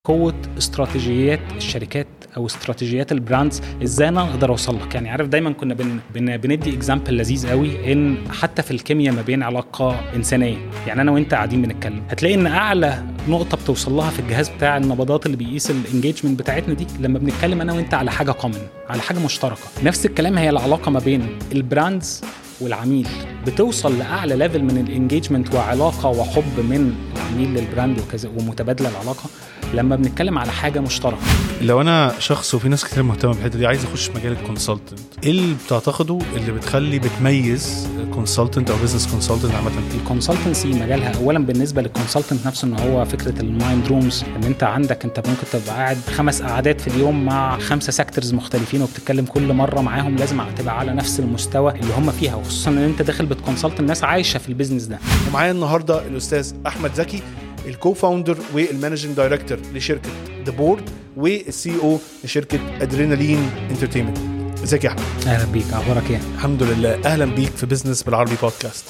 قوه استراتيجيات الشركات او استراتيجيات البراندز ازاي انا اقدر اوصل لك يعني عارف دايما كنا بن بن بندي اكزامبل لذيذ قوي ان حتى في الكيمياء ما بين علاقه انسانيه يعني انا وانت قاعدين بنتكلم هتلاقي ان اعلى نقطه بتوصل لها في الجهاز بتاع النبضات اللي بيقيس الانجيجمنت بتاعتنا دي لما بنتكلم انا وانت على حاجه كومن على حاجه مشتركه نفس الكلام هي العلاقه ما بين البراندز والعميل بتوصل لاعلى ليفل من الانجيجمنت وعلاقه وحب من العميل للبراند وكذا ومتبادله العلاقه لما بنتكلم على حاجه مشتركه لو انا شخص وفي ناس كتير مهتمه بالحته دي عايز اخش مجال الكونسلتنت ايه اللي بتعتقده اللي بتخلي بتميز كونسلتنت او بزنس كونسلتنت عامه الكونسلتنسي مجالها اولا بالنسبه للكونسلتنت نفسه ان هو فكره المايند رومز ان انت عندك انت ممكن تبقى قاعد خمس قعدات في اليوم مع خمسه سيكتورز مختلفين وبتتكلم كل مره معاهم لازم تبقى على نفس المستوى اللي هم فيها وخصوصا ان انت داخل بتكونسلت الناس عايشه في البيزنس ده ومعايا النهارده الاستاذ احمد زكي الكو فاوندر والمانجنج دايركتور لشركه ذا بورد والسي او لشركه ادرينالين انترتينمنت ازيك يا احمد اهلا بيك اخبارك ايه الحمد لله اهلا بيك في بزنس بالعربي بودكاست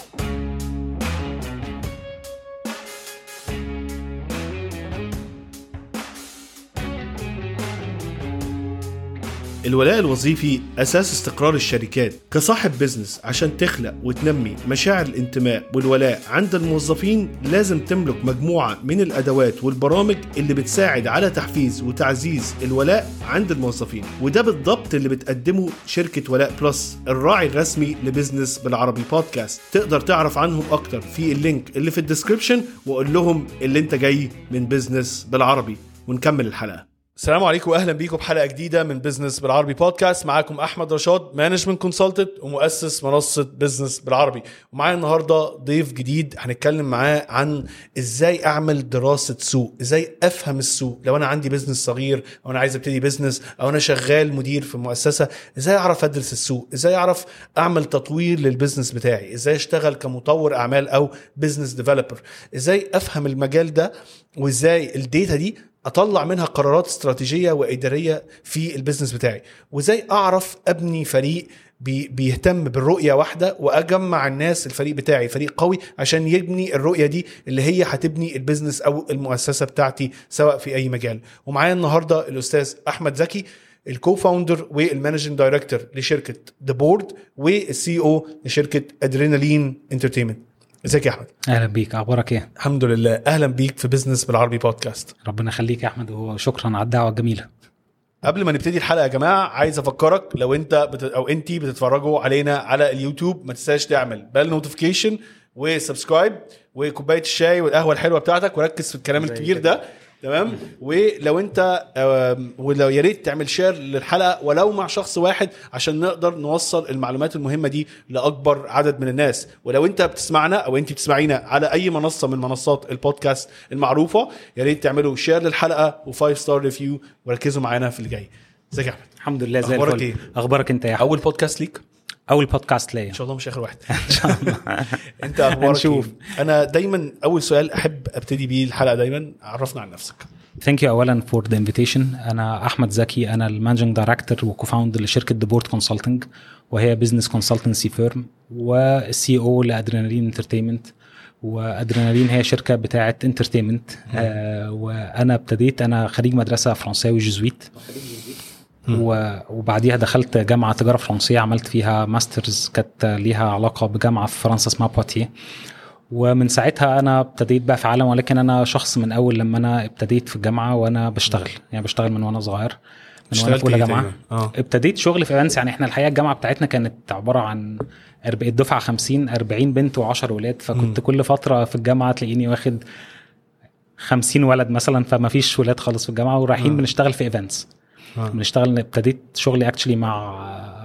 الولاء الوظيفي أساس استقرار الشركات كصاحب بزنس عشان تخلق وتنمي مشاعر الانتماء والولاء عند الموظفين لازم تملك مجموعة من الأدوات والبرامج اللي بتساعد على تحفيز وتعزيز الولاء عند الموظفين وده بالضبط اللي بتقدمه شركة ولاء بلس الراعي الرسمي لبزنس بالعربي بودكاست تقدر تعرف عنهم أكتر في اللينك اللي في الديسكريبشن وقول لهم اللي انت جاي من بزنس بالعربي ونكمل الحلقة السلام عليكم واهلا بيكم بحلقه جديده من بزنس بالعربي بودكاست معاكم احمد رشاد مانجمنت كونسلتنت ومؤسس منصه بزنس بالعربي ومعايا النهارده ضيف جديد هنتكلم معاه عن ازاي اعمل دراسه سوق ازاي افهم السوق لو انا عندي بزنس صغير او انا عايز ابتدي بزنس او انا شغال مدير في مؤسسه ازاي اعرف ادرس السوق ازاي اعرف اعمل تطوير للبزنس بتاعي ازاي اشتغل كمطور اعمال او بزنس ديفلوبر ازاي افهم المجال ده وازاي الداتا دي اطلع منها قرارات استراتيجيه واداريه في البيزنس بتاعي وازاي اعرف ابني فريق بي بيهتم بالرؤيه واحده واجمع الناس الفريق بتاعي فريق قوي عشان يبني الرؤيه دي اللي هي هتبني البيزنس او المؤسسه بتاعتي سواء في اي مجال ومعايا النهارده الاستاذ احمد زكي الكو فاوندر والمانجنج دايركتور لشركه ذا بورد والسي او لشركه ادرينالين انترتينمنت ازيك يا احمد اهلا بيك اخبارك ايه الحمد لله اهلا بيك في بزنس بالعربي بودكاست ربنا يخليك يا احمد وشكرا على الدعوه الجميله قبل ما نبتدي الحلقه يا جماعه عايز افكرك لو انت بت... او انت بتتفرجوا علينا على اليوتيوب ما تنساش تعمل بال نوتيفيكيشن وسبسكرايب وكوبايه الشاي والقهوه الحلوه بتاعتك وركز في الكلام الكبير ده تمام ولو انت ولو يا ريت تعمل شير للحلقه ولو مع شخص واحد عشان نقدر نوصل المعلومات المهمه دي لاكبر عدد من الناس ولو انت بتسمعنا او انت بتسمعينا على اي منصه من منصات البودكاست المعروفه يا ريت تعملوا شير للحلقه وفايف ستار ريفيو وركزوا معانا في اللي جاي ازيك يا احمد الحمد لله زي اخبارك الفل ايه اخبارك انت يا احمد اول بودكاست ليك اول بودكاست ليا ان شاء الله مش اخر واحد ان شاء الله انت اخبارك هنشوف. ايه انا دايما اول سؤال احب ابتدي بيه الحلقه دايما عرفنا عن نفسك ثانك يو اولا فور ذا انفيتيشن انا احمد زكي انا المانجنج دايركتور وكوفاوندر لشركه ذا بورد كونسلتنج وهي بزنس كونسلتنسي فيرم والسي او لادرينالين انترتينمنت وادرينالين هي شركه بتاعه انترتينمنت آه وانا ابتديت انا خريج مدرسه فرنساوي جزويت و- وبعديها دخلت جامعه تجاره فرنسيه عملت فيها ماسترز كانت ليها علاقه بجامعه في فرنسا اسمها بواتيه ومن ساعتها انا ابتديت بقى في عالم ولكن انا شخص من اول لما انا ابتديت في الجامعه وانا بشتغل يعني بشتغل من وانا صغير من وانا اشتغلت في اولى ايه جامعه تقريباً؟ اه ابتديت شغل في ايفنتس يعني احنا الحقيقه الجامعه بتاعتنا كانت عباره عن أرب- الدفعه 50 40 بنت و10 ولاد فكنت مم. كل فتره في الجامعه تلاقيني واخد 50 ولد مثلا فما فيش ولاد خالص في الجامعه ورايحين آه. بنشتغل في ايفنتس آه. بنشتغل ابتديت شغلي اكشلي مع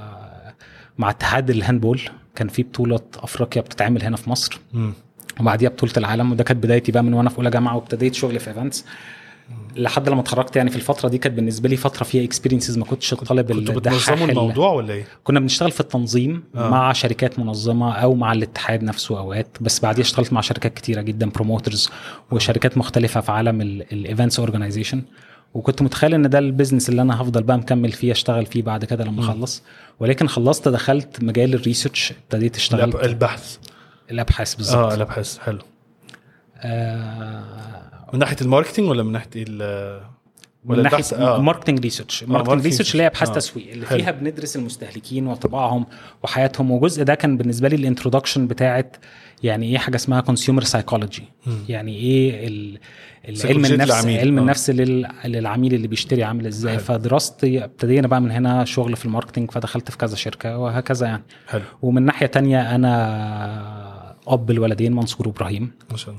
مع اتحاد الهاندبول كان في بطوله افريقيا بتتعمل هنا في مصر مم. وبعديها بطوله العالم وده كانت بدايتي بقى من وانا في اولى جامعه وابتديت شغل في ايفنتس لحد لما اتخرجت يعني في الفتره دي كانت بالنسبه لي فتره فيها اكسبيرينسز ما كنتش الطالب كنتوا الدحاح بتنظموا اللي- الموضوع ولا ايه؟ كنا بنشتغل في التنظيم آه. آه. مع شركات منظمه او مع الاتحاد نفسه اوقات بس بعديها اشتغلت مع شركات كتيره جدا بروموترز وشركات مختلفه في عالم الايفنتس اورجانيزيشن وكنت متخيل ان ده البيزنس اللي انا هفضل بقى مكمل فيه اشتغل فيه بعد كده لما اخلص ولكن خلصت دخلت مجال الريسيرش ابتديت الأب- اشتغل البحث الابحاث بالظبط اه الابحاث حلو آه من ناحيه الماركتينج ولا من ناحيه ال ولا من ناحيه البحث- آه. ماركتنج ريسيرش marketing ماركتنج ريسيرش اللي هي ابحاث آه. تسويق اللي حلو. فيها بندرس المستهلكين وطباعهم وحياتهم وجزء ده كان بالنسبه لي الانترودكشن بتاعت يعني ايه حاجه اسمها كونسيومر سايكولوجي يعني ايه ال- العلم سيكولوجية النفس العميل. علم آه. النفس لل- للعميل اللي بيشتري عامل ازاي حلو. فدراستي ابتدينا بقى من هنا شغل في الماركتنج فدخلت في كذا شركه وهكذا يعني حلو ومن ناحيه تانية انا اب الولدين منصور وابراهيم ما شاء الله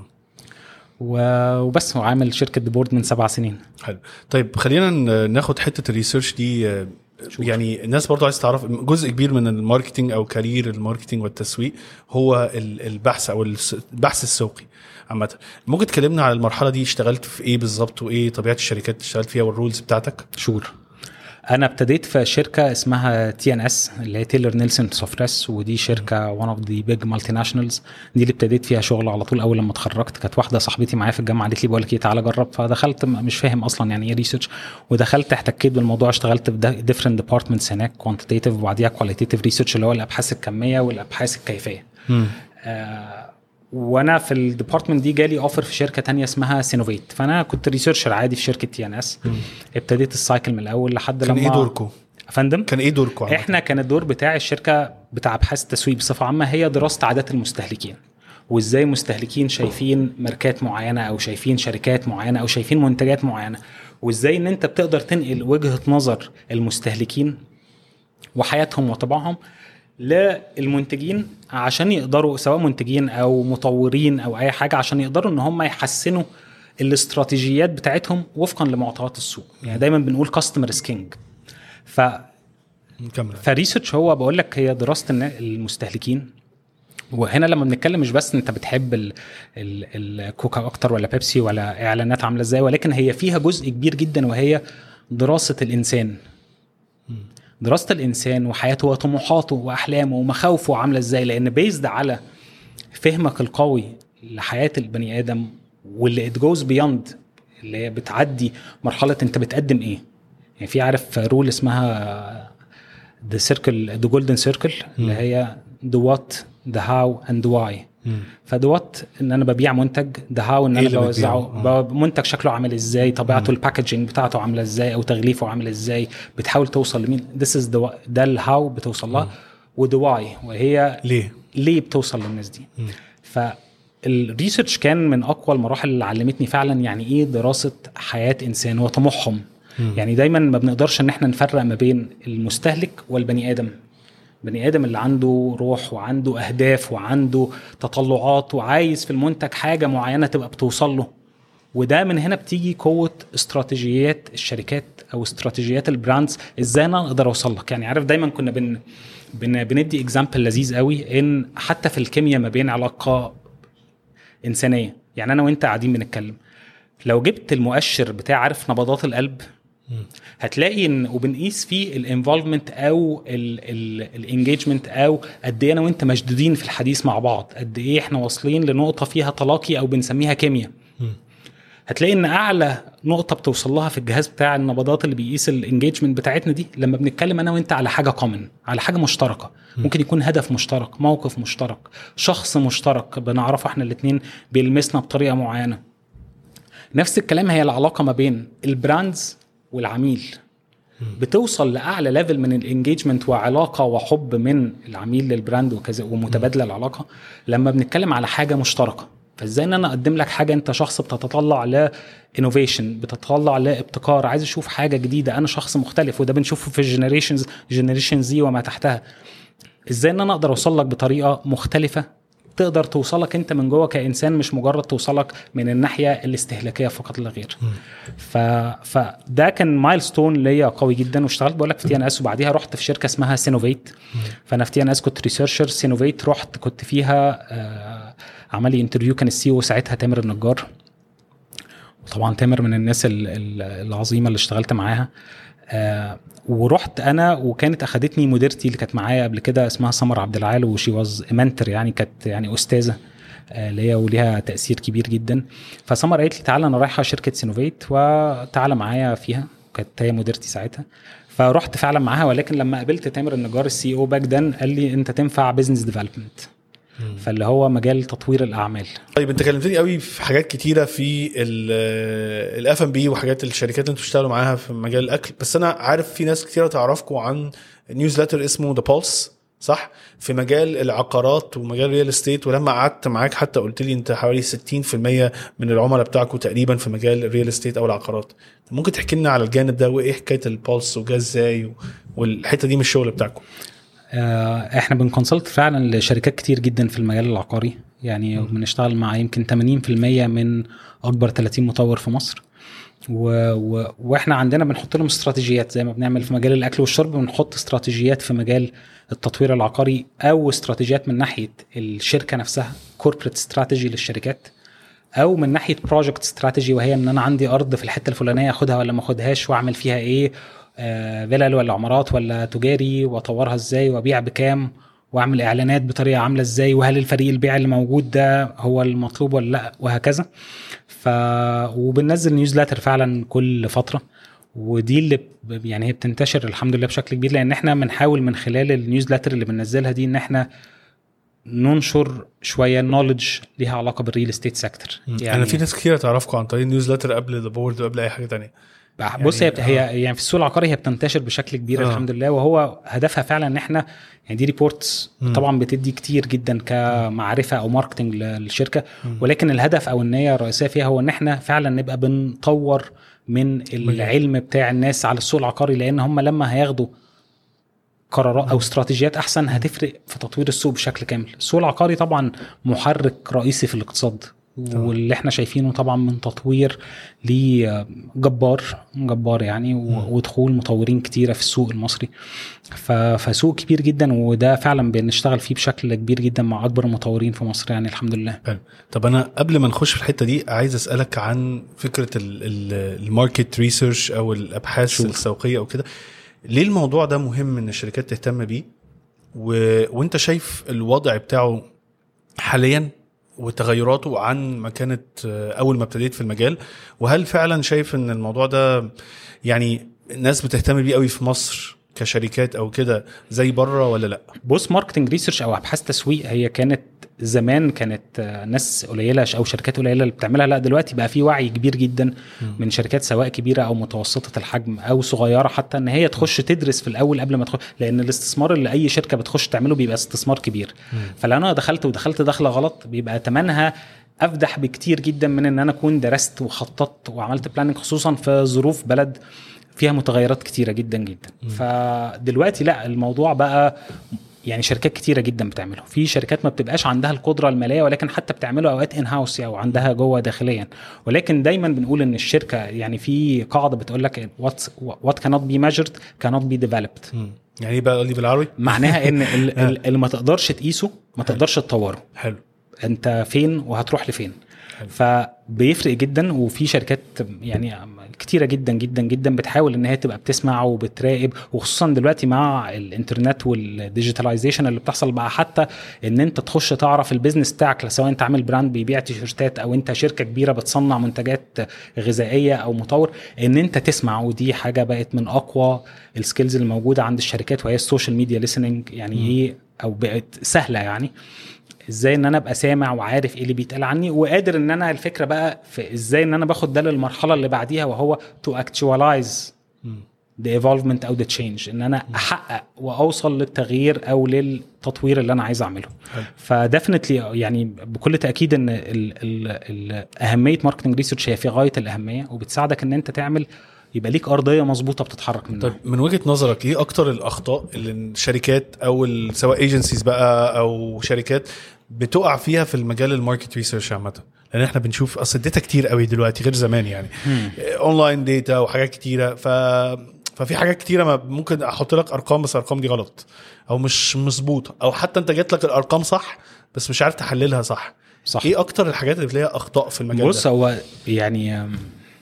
و- وبس وعامل شركه ديبورد من سبع سنين حلو طيب خلينا ن- ناخد حته الريسيرش دي آه، يعني الناس برضو عايز تعرف جزء كبير من الماركتينج او كارير الماركتينج والتسويق هو ال- البحث او الس- البحث السوقي عامه ممكن تكلمنا على المرحله دي اشتغلت في ايه بالظبط وايه طبيعه الشركات اللي اشتغلت فيها والرولز بتاعتك شور انا ابتديت في شركه اسمها تي ان اس اللي هي تيلر نيلسون سوفريس ودي شركه وان اوف ذا بيج مالتي ناشونالز دي اللي ابتديت فيها شغل على طول اول لما اتخرجت كانت واحده صاحبتي معايا في الجامعه قالت لي بقول لك ايه تعالى جرب فدخلت م- مش فاهم اصلا يعني ايه ريسيرش ودخلت احتكيت بالموضوع اشتغلت في ديفرنت ديبارتمنتس هناك كوانتيتيف وبعديها كواليتيف ريسيرش اللي هو الابحاث الكميه والابحاث الكيفيه آه، وانا في الديبارتمنت دي جالي اوفر في شركه تانية اسمها سينوفيت فانا كنت ريسيرشر عادي في شركه تي ان اس ابتديت السايكل من الاول لحد كان لما ايه دوركم يا فندم كان ايه دوركم عامة؟ احنا كان الدور بتاع الشركه بتاع ابحاث التسويق بصفه عامه هي دراسه عادات المستهلكين وازاي مستهلكين شايفين ماركات معينه او شايفين شركات معينه او شايفين منتجات معينه وازاي ان انت بتقدر تنقل وجهه نظر المستهلكين وحياتهم وطباعهم للمنتجين عشان يقدروا سواء منتجين او مطورين او اي حاجه عشان يقدروا ان هم يحسنوا الاستراتيجيات بتاعتهم وفقا لمعطيات السوق يعني دايما بنقول كاستمر سكينج ف كمل فريسيرش هو بقول لك هي دراسه النا- المستهلكين وهنا لما بنتكلم مش بس انت بتحب ال- ال- الكوكا اكتر ولا بيبسي ولا اعلانات عامله ازاي ولكن هي فيها جزء كبير جدا وهي دراسه الانسان دراسه الانسان وحياته وطموحاته واحلامه ومخاوفه عامله ازاي لان بيزد على فهمك القوي لحياه البني ادم واللي ات جوز بيوند اللي هي بتعدي مرحله انت بتقدم ايه يعني في عارف رول اسمها ذا سيركل ذا جولدن سيركل اللي هي ذا وات ذا هاو اند واي فذا وات ان انا ببيع منتج ذا هاو ان إيه انا اللي بوزعه بتبيعه؟ ب- منتج شكله عامل ازاي طبيعته الباكجينج بتاعته عامله ازاي او تغليفه عامل ازاي بتحاول توصل لمين ذس از ده الهاو بتوصل لها وذا واي وهي ليه؟ ليه بتوصل للناس دي فالريسيرش كان من اقوى المراحل اللي علمتني فعلا يعني ايه دراسه حياه انسان وطموحهم يعني دايما ما بنقدرش ان احنا نفرق ما بين المستهلك والبني ادم بني ادم اللي عنده روح وعنده اهداف وعنده تطلعات وعايز في المنتج حاجه معينه تبقى بتوصل له وده من هنا بتيجي قوه استراتيجيات الشركات او استراتيجيات البراندز ازاي انا اقدر اوصل لك يعني عارف دايما كنا بن بن بندي اكزامبل لذيذ قوي ان حتى في الكيمياء ما بين علاقه انسانيه يعني انا وانت قاعدين بنتكلم لو جبت المؤشر بتاع عارف نبضات القلب هتلاقي ان وبنقيس فيه الانفولفمنت او الانجيجمنت او قد ايه انا وانت مشدودين في الحديث مع بعض قد ايه احنا واصلين لنقطه فيها تلاقي او بنسميها كيمياء هتلاقي ان اعلى نقطه بتوصل لها في الجهاز بتاع النبضات اللي بيقيس الانجيجمنت بتاعتنا دي لما بنتكلم انا وانت على حاجه كومن على حاجه مشتركه ممكن يكون هدف مشترك موقف مشترك شخص مشترك بنعرفه احنا الاثنين بيلمسنا بطريقه معينه نفس الكلام هي العلاقه ما بين البراندز والعميل بتوصل لاعلى ليفل من الانجيجمنت وعلاقه وحب من العميل للبراند وكذا ومتبادله العلاقه لما بنتكلم على حاجه مشتركه فازاي ان انا اقدم لك حاجه انت شخص بتتطلع لانوفيشن بتتطلع لابتكار عايز اشوف حاجه جديده انا شخص مختلف وده بنشوفه في الجنريشنز جنريشن زي وما تحتها ازاي ان انا اقدر اوصل لك بطريقه مختلفه تقدر توصلك انت من جوه كانسان مش مجرد توصلك من الناحيه الاستهلاكيه فقط لا غير ف... فده كان مايل ستون ليا قوي جدا واشتغلت بقول لك في تي ان اس وبعديها رحت في شركه اسمها سينوفيت فانا في تي ان اس كنت ريسيرشر سينوفيت رحت كنت فيها آه عمل لي انترفيو كان السي او ساعتها تامر النجار وطبعا تامر من الناس ال- ال- العظيمه اللي اشتغلت معاها آه ورحت انا وكانت اخدتني مديرتي اللي كانت معايا قبل كده اسمها سمر عبد العال وشي واز منتر يعني كانت يعني استاذه آه، ليا وليها تاثير كبير جدا فسمر قالت لي تعالى انا رايحه شركه سينوفيت وتعالى معايا فيها كانت هي مديرتي ساعتها فرحت فعلا معاها ولكن لما قابلت تامر النجار السي او باك دن قال لي انت تنفع بزنس ديفلوبمنت فاللي هو مجال تطوير الاعمال طيب انت كلمتني قوي في حاجات كتيره في الاف ام بي وحاجات الشركات اللي انتوا بتشتغلوا معاها في مجال الاكل بس انا عارف في ناس كتيره تعرفكم عن نيوزلتر اسمه ذا بولس صح في مجال العقارات ومجال الريال استيت ولما قعدت معاك حتى قلت لي انت حوالي 60% من العملاء بتاعكم تقريبا في مجال الريال استيت او العقارات ممكن تحكي لنا على الجانب ده وايه حكايه البولس وجا ازاي والحته دي من الشغل بتاعكم آه، احنا بنكونسلت فعلا لشركات كتير جدا في المجال العقاري يعني بنشتغل مع يمكن 80% من اكبر 30 مطور في مصر و... و... واحنا عندنا بنحط لهم استراتيجيات زي ما بنعمل في مجال الاكل والشرب بنحط استراتيجيات في مجال التطوير العقاري او استراتيجيات من ناحيه الشركه نفسها كوربريت استراتيجي للشركات او من ناحيه بروجكت استراتيجي وهي ان انا عندي ارض في الحته الفلانيه اخدها ولا ما اخدهاش واعمل فيها ايه آه فيلل ولا عمارات ولا تجاري واطورها ازاي وابيع بكام واعمل اعلانات بطريقه عامله ازاي وهل الفريق البيع اللي موجود ده هو المطلوب ولا لا وهكذا ف وبننزل نيوزلتر فعلا كل فتره ودي اللي ب- يعني هي بتنتشر الحمد لله بشكل كبير لان احنا بنحاول من خلال النيوزلتر اللي بننزلها دي ان احنا ننشر شويه نولج ليها علاقه بالريل استيت سيكتور يعني انا في ناس كتير تعرفكم عن طريق النيوزلتر قبل ذا بورد وقبل اي حاجه تانية بص هي يعني- هي يعني في السوق العقاري هي بتنتشر بشكل كبير آه. آه. الحمد لله وهو هدفها فعلا ان احنا يعني دي ريبورتس مم. طبعا بتدي كتير جدا كمعرفه او ماركتنج للشركه ولكن الهدف او النيه الرئيسيه فيها هو ان احنا فعلا نبقى بنطور من العلم بتاع الناس على السوق العقاري لان هم لما هياخدوا قرارات او استراتيجيات احسن هتفرق في تطوير السوق بشكل كامل السوق العقاري طبعا محرك رئيسي في الاقتصاد واللي احنا شايفينه طبعا من تطوير ليه جبار جبار يعني و- ودخول مطورين كتيره في السوق المصري ف- فسوق كبير جدا وده فعلا بنشتغل فيه بشكل كبير جدا مع اكبر المطورين في مصر يعني الحمد لله حلو طب انا قبل ما نخش في الحته دي عايز اسالك عن فكره الماركت ريسيرش او الابحاث شور. السوقيه او كده ليه الموضوع ده مهم ان الشركات تهتم بيه و... وانت شايف الوضع بتاعه حاليا وتغيراته عن ما كانت آه، اول ما ابتديت في المجال وهل فعلا شايف ان الموضوع ده يعني الناس بتهتم بيه قوي في مصر كشركات او كده زي بره ولا لا بص ماركتنج ريسيرش او ابحاث تسويق هي كانت زمان كانت آه، ناس قليله او شركات قليله اللي بتعملها لا دلوقتي بقى في وعي كبير جدا من شركات سواء كبيره او متوسطه الحجم او صغيره حتى ان هي تخش تدرس في الاول قبل ما تدخل لان الاستثمار اللي اي شركه بتخش تعمله بيبقى استثمار كبير فلو انا دخلت ودخلت دخله غلط بيبقى ثمنها افدح بكتير جدا من ان انا اكون درست وخططت وعملت بلاننج خصوصا في ظروف بلد فيها متغيرات كتيره جدا جدا فدلوقتي لا الموضوع بقى يعني شركات كتيره جدا بتعمله في شركات ما بتبقاش عندها القدره الماليه ولكن حتى بتعمله اوقات ان هاوس او عندها جوه داخليا ولكن دايما بنقول ان الشركه يعني في قاعده بتقول لك وات وات كانوت بي ميجرد كانوت بي ديفلوبد يعني ايه بقى قول لي بالعربي معناها ان ال- ال- اللي ما تقدرش تقيسه ما تقدرش تطوره حلو انت فين وهتروح لفين حلو. فبيفرق جدا وفي شركات يعني كتيره جدا جدا جدا بتحاول ان هي تبقى بتسمع وبتراقب وخصوصا دلوقتي مع الانترنت والديجيتاليزيشن اللي بتحصل بقى حتى ان انت تخش تعرف البيزنس بتاعك سواء انت عامل براند بيبيع تيشيرتات او انت شركه كبيره بتصنع منتجات غذائيه او مطور ان انت تسمع ودي حاجه بقت من اقوى السكيلز اللي موجوده عند الشركات وهي السوشيال ميديا ليسننج يعني ايه او بقت سهله يعني ازاي ان انا ابقى سامع وعارف ايه اللي بيتقال عني وقادر ان انا الفكره بقى في ازاي ان انا باخد ده للمرحله اللي بعديها وهو تو اكتواليز ذا ايفولفمنت او ذا تشينج ان انا احقق واوصل للتغيير او للتطوير اللي انا عايز اعمله حلو. فدفنتلي يعني بكل تاكيد ان ال ال ال اهميه ماركتنج ريسيرش هي في غايه الاهميه وبتساعدك ان انت تعمل يبقى ليك ارضيه مظبوطه بتتحرك منها طيب من وجهه نظرك ايه اكتر الاخطاء اللي الشركات او ال- سواء ايجنسيز بقى او شركات بتقع فيها في المجال الماركت ريسيرش عامه لان احنا بنشوف اصل الداتا كتير قوي دلوقتي غير زمان يعني اونلاين داتا وحاجات كتيره ف ففي حاجات كتيره ما ممكن احط لك ارقام بس الارقام دي غلط او مش مظبوطه او حتى انت جات لك الارقام صح بس مش عارف تحللها صح صح ايه اكتر الحاجات اللي فيها اخطاء في المجال بص ده هو يعني أم،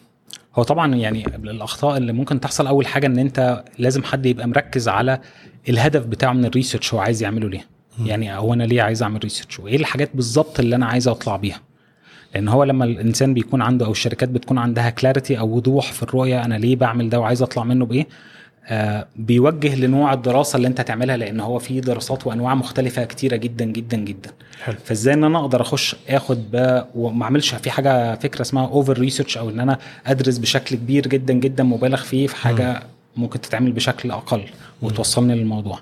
هو طبعا يعني الاخطاء اللي ممكن تحصل اول حاجه ان انت لازم حد يبقى مركز على الهدف بتاعه من الريسيرش هو عايز يعمله ليه يعني هو انا ليه عايز اعمل ريسيرش وايه الحاجات بالظبط اللي انا عايز اطلع بيها لان هو لما الانسان بيكون عنده او الشركات بتكون عندها كلاريتي او وضوح في الرؤيه انا ليه بعمل ده وعايز اطلع منه بايه آه، بيوجه لنوع الدراسه اللي انت هتعملها لان هو في دراسات وانواع مختلفه كتيره جدا جدا جدا حلو فازاي ان انا اقدر اخش اخد ب... وما اعملش في حاجه فكره اسمها اوفر ريسيرش او ان انا ادرس بشكل كبير جدا جدا مبالغ فيه في حاجه ممكن تتعمل بشكل اقل وتوصلني للموضوع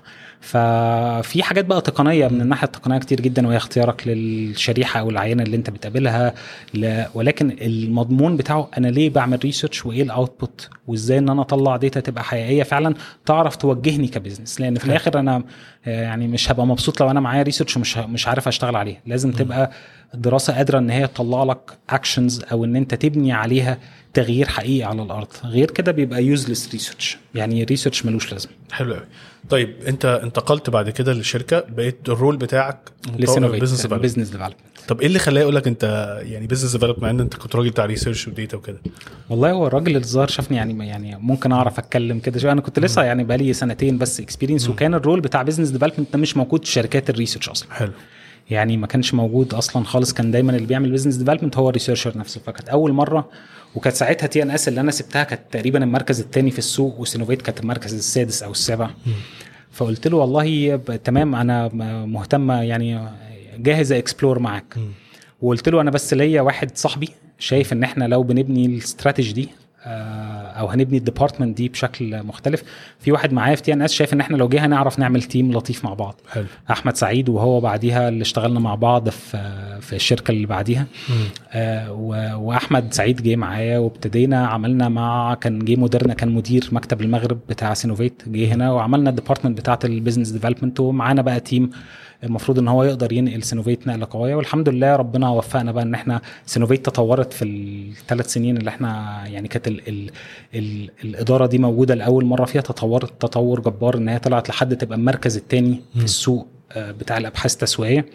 ففي حاجات بقى تقنيه من الناحيه التقنيه كتير جدا وهي اختيارك للشريحه او العينه اللي انت بتقابلها ل... ولكن المضمون بتاعه انا ليه بعمل ريسيرش وايه الاوتبوت وازاي ان انا اطلع داتا تبقى حقيقيه فعلا تعرف توجهني كبزنس لان في الاخر انا آه، يعني مش هبقى مبسوط لو انا معايا ريسيرش ومش ه- مش عارف اشتغل عليه لازم تبقى الدراسه قادره ان هي تطلع لك اكشنز او ان انت تبني عليها تغيير حقيقي على الارض غير كده بيبقى يوزلس ريسيرش يعني ريسيرش ملوش لازمه حلو قوي طيب انت انتقلت بعد كده للشركه بقيت الرول بتاعك بزنس بزنس بزنس ديفلوبمنت طب ايه اللي خلاه يقول لك انت يعني بزنس ديفلوبمنت مع ان انت كنت راجل بتاع ريسيرش وديتا وكده والله هو الراجل الظاهر شافني يعني يعني ممكن اعرف اتكلم كده شويه انا كنت لسه يعني بقالي سنتين بس اكسبيرينس وكان الرول بتاع بزنس ديفلوبمنت ده مش موجود في شركات الريسيرش اصلا حلو يعني ما كانش موجود اصلا خالص كان دايما اللي بيعمل بزنس ديفلوبمنت هو الريسيرشر نفسه فكانت اول مره وكانت ساعتها تي ان اس اللي انا سبتها كانت تقريبا المركز الثاني في السوق وسينوفيت كانت المركز السادس او السابع فقلت له والله ب- تمام انا م- مهتمه يعني جاهز اكسبلور معاك وقلت له انا بس ليا واحد صاحبي شايف ان احنا لو بنبني الاستراتيجي دي آه، او هنبني الديبارتمنت دي بشكل مختلف في واحد معايا في تي ان اس شايف ان احنا لو جه هنعرف نعمل تيم لطيف مع بعض حلو احمد سعيد وهو بعديها اللي اشتغلنا مع بعض في في الشركه اللي بعديها آه و- واحمد سعيد جه معايا وابتدينا عملنا مع كان جه مودرنا كان مدير مكتب المغرب بتاع سينوفيت جه هنا وعملنا الديبارتمنت بتاعت البيزنس ديفلوبمنت ومعانا بقى تيم المفروض ان هو يقدر ينقل سينوفيت نقله قويه والحمد لله ربنا وفقنا بقى ان احنا سينوفيت تطورت في الثلاث سنين اللي احنا يعني كانت ال ال ال الاداره دي موجوده لاول مره فيها تطورت تطور جبار ان هي طلعت لحد تبقى المركز الثاني في السوق آه، بتاع الابحاث التسويقيه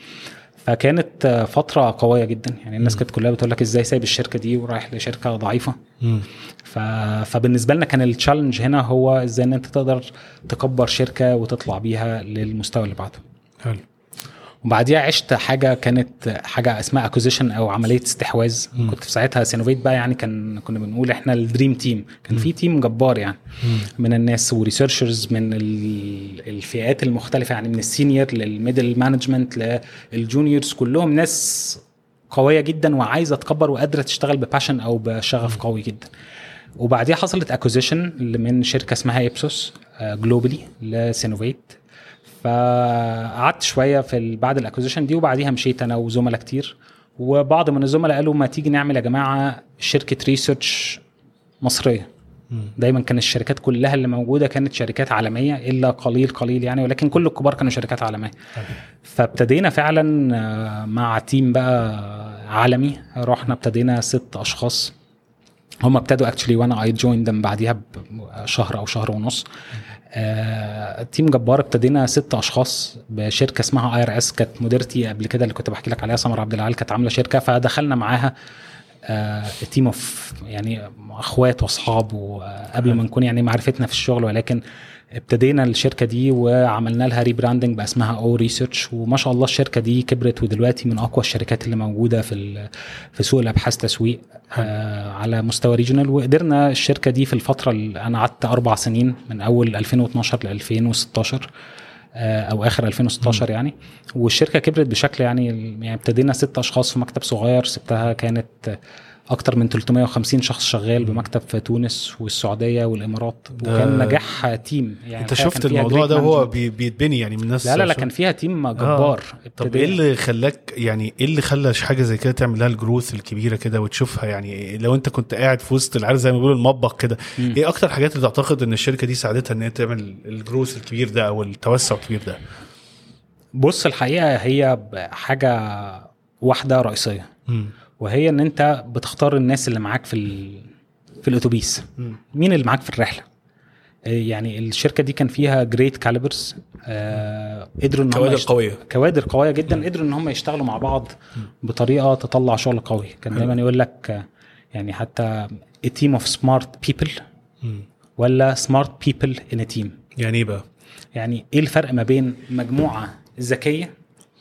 فكانت آه، فتره قويه جدا يعني الناس كانت كلها بتقول لك ازاي سايب الشركه دي ورايح لشركه ضعيفه ف... فبالنسبه لنا كان التشالنج هنا هو ازاي ان انت تقدر تكبر شركه وتطلع بيها للمستوى اللي بعده حلو وبعديها عشت حاجه كانت حاجه اسمها اكوزيشن او عمليه استحواذ مم. كنت في ساعتها سينوفيت بقى يعني كان كنا بنقول احنا الدريم تيم كان في تيم جبار يعني من الناس وريسيرشرز من ال- الفئات المختلفه يعني من السينيور للميدل مانجمنت للجونيورز كلهم ناس قويه جدا وعايزه تكبر وقادره تشتغل بباشن او بشغف قوي جدا وبعديها حصلت اكوزيشن من شركه اسمها ايبسوس جلوبالي لسينوفيت فقعدت شويه في ال- بعد الاكوزيشن دي وبعديها مشيت انا وزملاء كتير وبعض من الزملاء قالوا ما تيجي نعمل يا جماعه شركه ريسيرش مصريه دايما كان الشركات كلها اللي موجوده كانت شركات عالميه الا قليل قليل يعني ولكن كل الكبار كانوا شركات عالميه فابتدينا فعلا آه، مع تيم بقى عالمي رحنا ابتدينا ست اشخاص هم ابتدوا اكشلي وانا اي جوين دم بعديها بشهر او شهر ونص آه، تيم جبار ابتدينا ست اشخاص بشركه اسمها اي ار اس كانت مديرتي قبل كده اللي كنت بحكي لك عليها سمر عبد العال كانت عامله شركه فدخلنا معاها تيم اوف يعني اخوات واصحاب وقبل ما نكون يعني معرفتنا في الشغل ولكن ابتدينا الشركه دي وعملنا لها ريبراندنج باسمها او ريسيرش وما شاء الله الشركه دي كبرت ودلوقتي من اقوى الشركات اللي موجوده في ال- في سوق الابحاث تسويق آه على مستوى ريجونال وقدرنا الشركه دي في الفتره اللي انا قعدت اربع سنين من اول 2012 ل 2016 آه، او اخر 2016 يعني والشركه كبرت بشكل يعني يعني ابتدينا ست اشخاص في مكتب صغير سبتها كانت اكتر من 350 شخص شغال بمكتب في تونس والسعوديه والامارات وكان نجاح تيم يعني انت الحقيقة شفت كان فيها الموضوع great ده وهو management. بي- بيتبني يعني من الناس لا لا لا شو- كان فيها تيم جبار طب ايه اللي خلاك يعني ايه اللي خلى حاجه زي كده تعمل لها الجروث الكبيره كده وتشوفها يعني لو انت كنت قاعد في وسط العارف زي ما بيقولوا المطبخ كده مم. ايه اكتر حاجات اللي تعتقد ان الشركه دي ساعدتها ان هي تعمل الجروث الكبير ده او التوسع الكبير ده بص الحقيقه هي حاجه واحده رئيسيه وهي ان انت بتختار الناس اللي معاك في ال... في الاتوبيس مم. مين اللي معاك في الرحله آه، يعني الشركه دي كان فيها جريت كاليبرز آه قدروا ان هم كوادر يشت- قويه كوادر قويه جدا قدروا ان هم يشتغلوا مع بعض بطريقه تطلع شغل قوي كان حلو. دايما يقول لك آه، يعني حتى a team of smart people مم. ولا smart people in a team يعني ايه بقى يعني ايه الفرق ما بين مجموعه ذكيه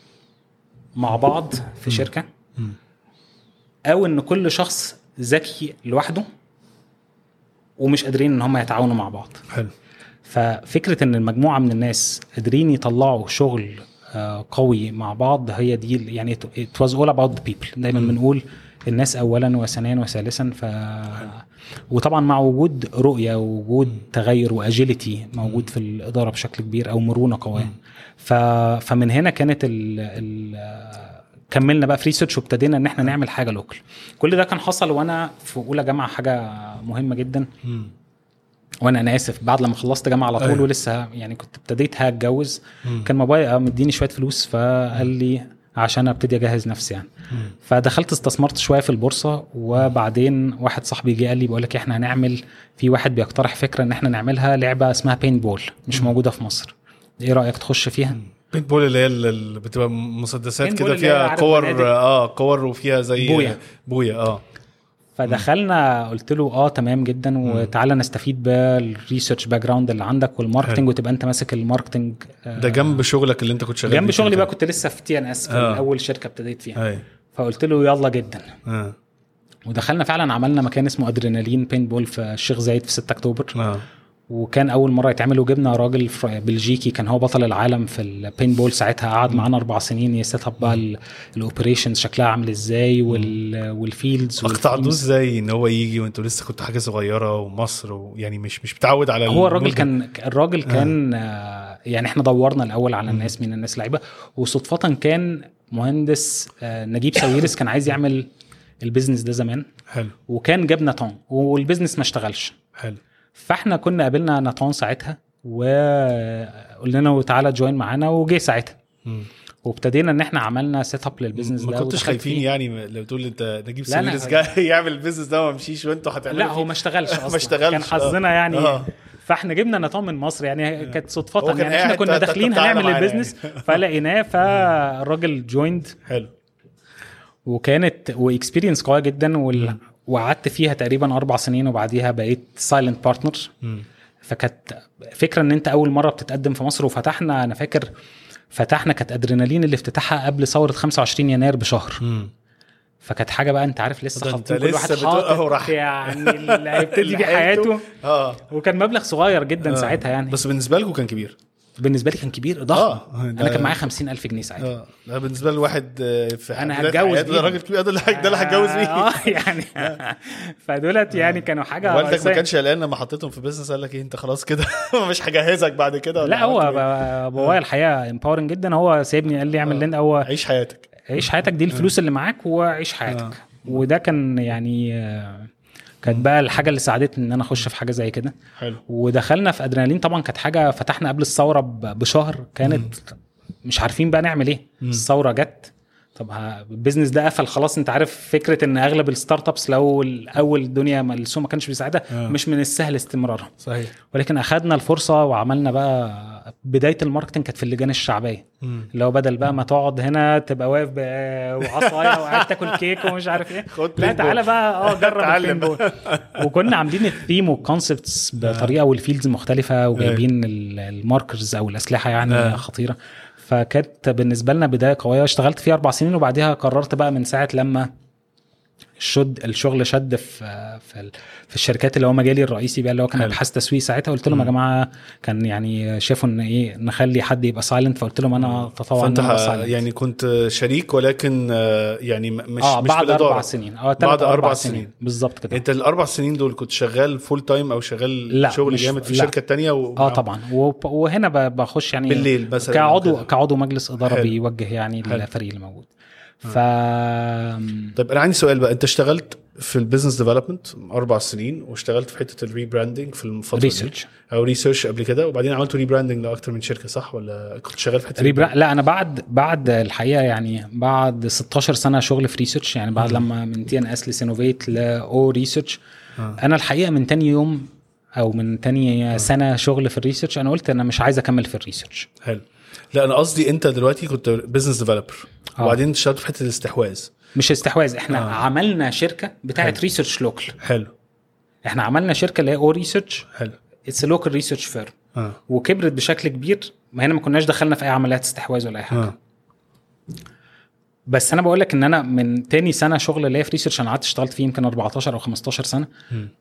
مع بعض في شركه مم. او ان كل شخص ذكي لوحده ومش قادرين ان هم يتعاونوا مع بعض حلو ففكره ان المجموعه من الناس قادرين يطلعوا شغل آه، قوي مع بعض هي دي ال- يعني it was all about the people دايما بنقول الناس اولا وثانيا وثالثا ف وطبعا مع وجود رؤيه ووجود تغير واجيلتي موجود في الاداره بشكل كبير او مرونه قويه ف... فمن هنا كانت ال... ال... كملنا بقى في ريسيرش وابتدينا ان احنا نعمل حاجه لوكال كل ده كان حصل وانا في اولى جامعه حاجه مهمه جدا مم. وانا انا اسف بعد لما خلصت جامعه على طول أيوة. ولسه يعني كنت ابتديت هتجوز مم. كان بابايا مديني شويه فلوس فقال لي عشان ابتدي اجهز نفسي يعني مم. فدخلت استثمرت شويه في البورصه وبعدين واحد صاحبي جه قال لي بقول لك احنا هنعمل في واحد بيقترح فكره ان احنا نعملها لعبه اسمها بين بول مش موجوده في مصر ايه رايك تخش فيها بينت بول اللي هي اللي بتبقى مسدسات بينت كده بول اللي هي فيها عارف كور بنادق. اه كور وفيها زي بويا. بويا اه فدخلنا قلت له اه تمام جدا وتعالى نستفيد بالريسيرش باك جراوند اللي عندك والماركتنج حلو. وتبقى انت ماسك الماركتنج آه، ده جنب شغلك اللي انت كنت شغال جنب فيه شغلي كده. بقى كنت لسه في تي ان اس في آه. اول شركه ابتديت فيها اي فقلت له يلا جدا اه ودخلنا فعلا عملنا مكان اسمه ادرينالين بين بول في الشيخ زايد في 6 اكتوبر اه وكان اول مره يتعمل وجبنا راجل فر- بلجيكي كان هو بطل العالم في البين بول ساعتها قعد معانا اربع سنين يسيت اب بقى الاوبريشنز شكلها عامل ازاي وال والفيلدز اقتعدوه والتيمز. ازاي ان هو يجي وانتوا لسه كنتوا حاجه صغيره ومصر ويعني مش مش متعود على هو الراجل المود ده. كان الراجل كان آه. يعني احنا دورنا الاول على الناس مين الناس لعيبه وصدفه كان مهندس آه نجيب ساويرس كان عايز يعمل البيزنس ده زمان حلو وكان جاب ناتون والبيزنس ما اشتغلش حلو فاحنا كنا قابلنا ناتون ساعتها وقلنا له تعالى جوين معانا وجه ساعتها مم. وابتدينا ان احنا عملنا سيت اب للبيزنس ده ما كنتش ودخلت خايفين فيه. يعني لو تقول انت نجيب لا، لا. سويرس جاي يعمل البيزنس ده وما مشيش وانتوا هتعملوا لا هو ما اشتغلش ما اصلا اشتغلش، كان حظنا آه. يعني آه. فاحنا جبنا ناتون من مصر يعني كانت صدفه هو كان يعني احنا قاعد كنا تا- تا- داخلين تعالى هنعمل معانا البيزنس فلقيناه فالراجل جويند حلو وكانت واكسبيرينس قويه جدا وال... وقعدت فيها تقريبا اربع سنين وبعديها بقيت سايلنت بارتنر مم. فكانت فكره ان انت اول مره بتتقدم في مصر وفتحنا انا فاكر فتحنا كانت ادرينالين اللي افتتاحها قبل ثوره 25 يناير بشهر مي فكانت حاجه بقى انت عارف لسه ده انت خاطين كل واحد لسه بتقول- اهو حاطط راح. يعني اللي هيبتدي بيه لحقته. حياته اه وكان مبلغ صغير جدا آه. ساعتها يعني بس بالنسبه لكم كان كبير بالنسبه لي كان كبير ضخم آه. انا كان معايا 50000 جنيه ساعتها اه ده بالنسبه لواحد آه، في أنا بداية هتجوز حياته، ده بيهم. راجل كبير ده اللي ده اللي هتجوز بيه اه يعني فدولت يعني كانوا حاجه والدك ما رئيسية. كانش قلقان لما حطيتهم في بيزنس قال لك ايه انت خلاص كده مش هجهزك بعد كده ولا لا هو عملت إيه؟ ب- بابايا الحقيقه امباورنج جدا هو سايبني قال لي اعمل اللي هو عيش حياتك عيش حياتك دي الفلوس اللي معاك وعيش حياتك وده كان يعني آه، كانت بقى الحاجه اللي ساعدتني ان انا اخش في حاجه زي كده حلو ودخلنا في ادرينالين طبعا كانت حاجه فتحنا قبل الثوره ب- بشهر كانت مش عارفين بقى نعمل ايه الثوره جت طب ها- البيزنس ده قفل خلاص انت عارف فكره ان اغلب الستارت ابس لو الاول الدنيا ما السوق ما كانش بيساعدها آه. مش من السهل استمرارها صحيح ولكن اخذنا الفرصه وعملنا بقى بدايه الماركتنج كانت في اللجان الشعبيه مم. اللي هو بدل بقى ما تقعد هنا تبقى واقف ب- وعصايه وقاعد تاكل كيك ومش عارف ايه خد لا بينج تعالى بول. بقى اه جرب اتعلم. البين بول وكنا عاملين الثيم والكونسبتس بطريقه والفيلدز مختلفه وجايبين ال- الماركرز او الاسلحه يعني آه. خطيره فكانت بالنسبه لنا بدايه قويه اشتغلت فيها اربع سنين وبعدها قررت بقى من ساعه لما الشد الشغل شد في في, ال- في الشركات اللي هو مجالي الرئيسي بقى اللي هو كان حلو. ابحاث تسويق ساعتها قلت لهم يا جماعه كان يعني شافوا ان ايه نخلي حد يبقى سايلنت فقلت لهم انا تطوع فانت ان انا ح- أبقى silent. يعني كنت شريك ولكن آه، يعني م- مش اه مش بعد بالإدارة. اربع سنين اه تلات بعد أو أربع سنين. بالظبط كده انت الاربع سنين دول كنت شغال فول تايم او شغال لا، شغل مش- جامد في لا. الشركه الثانيه و... اه طبعا وب- وهنا ب- بخش يعني بالليل مثلا كعضو كده. كعضو مجلس اداره حلو. بيوجه يعني حلو. الفريق اللي موجود ف طيب انا عندي سؤال بقى انت اشتغلت في البيزنس ديفلوبمنت اربع سنين واشتغلت في حته الريبراندنج في الفتره دي ريسيرش او ريسيرش قبل كده وبعدين عملت ريبراندنج لاكتر من شركه صح ولا كنت شغال في حته ريبرا... لا انا بعد بعد الحقيقه يعني بعد 16 سنه شغل في ريسيرش يعني بعد لما من تي ان اس لسينوفيت لاو ريسيرش آه. انا الحقيقه من تاني يوم او من تاني سنه شغل في الريسيرش انا قلت انا مش عايز اكمل في الريسيرش حلو لا انا قصدي انت دلوقتي كنت بزنس ديفلوبر آه. وبعدين اشتغلت في حته الاستحواذ مش استحواذ احنا آه. آه. عملنا شركه بتاعت حلو. ريسيرش لوكال حلو احنا عملنا شركه اللي هي او ريسيرش حلو اتس لوكال ريسيرش فيرم اه وكبرت بشكل كبير ما هنا ما كناش دخلنا في اي عمليات استحواذ ولا اي حاجه اه بس انا بقول لك ان انا من تاني سنه شغل ليا في ريسيرش انا قعدت اشتغلت فيه يمكن 14 او 15 سنه مم.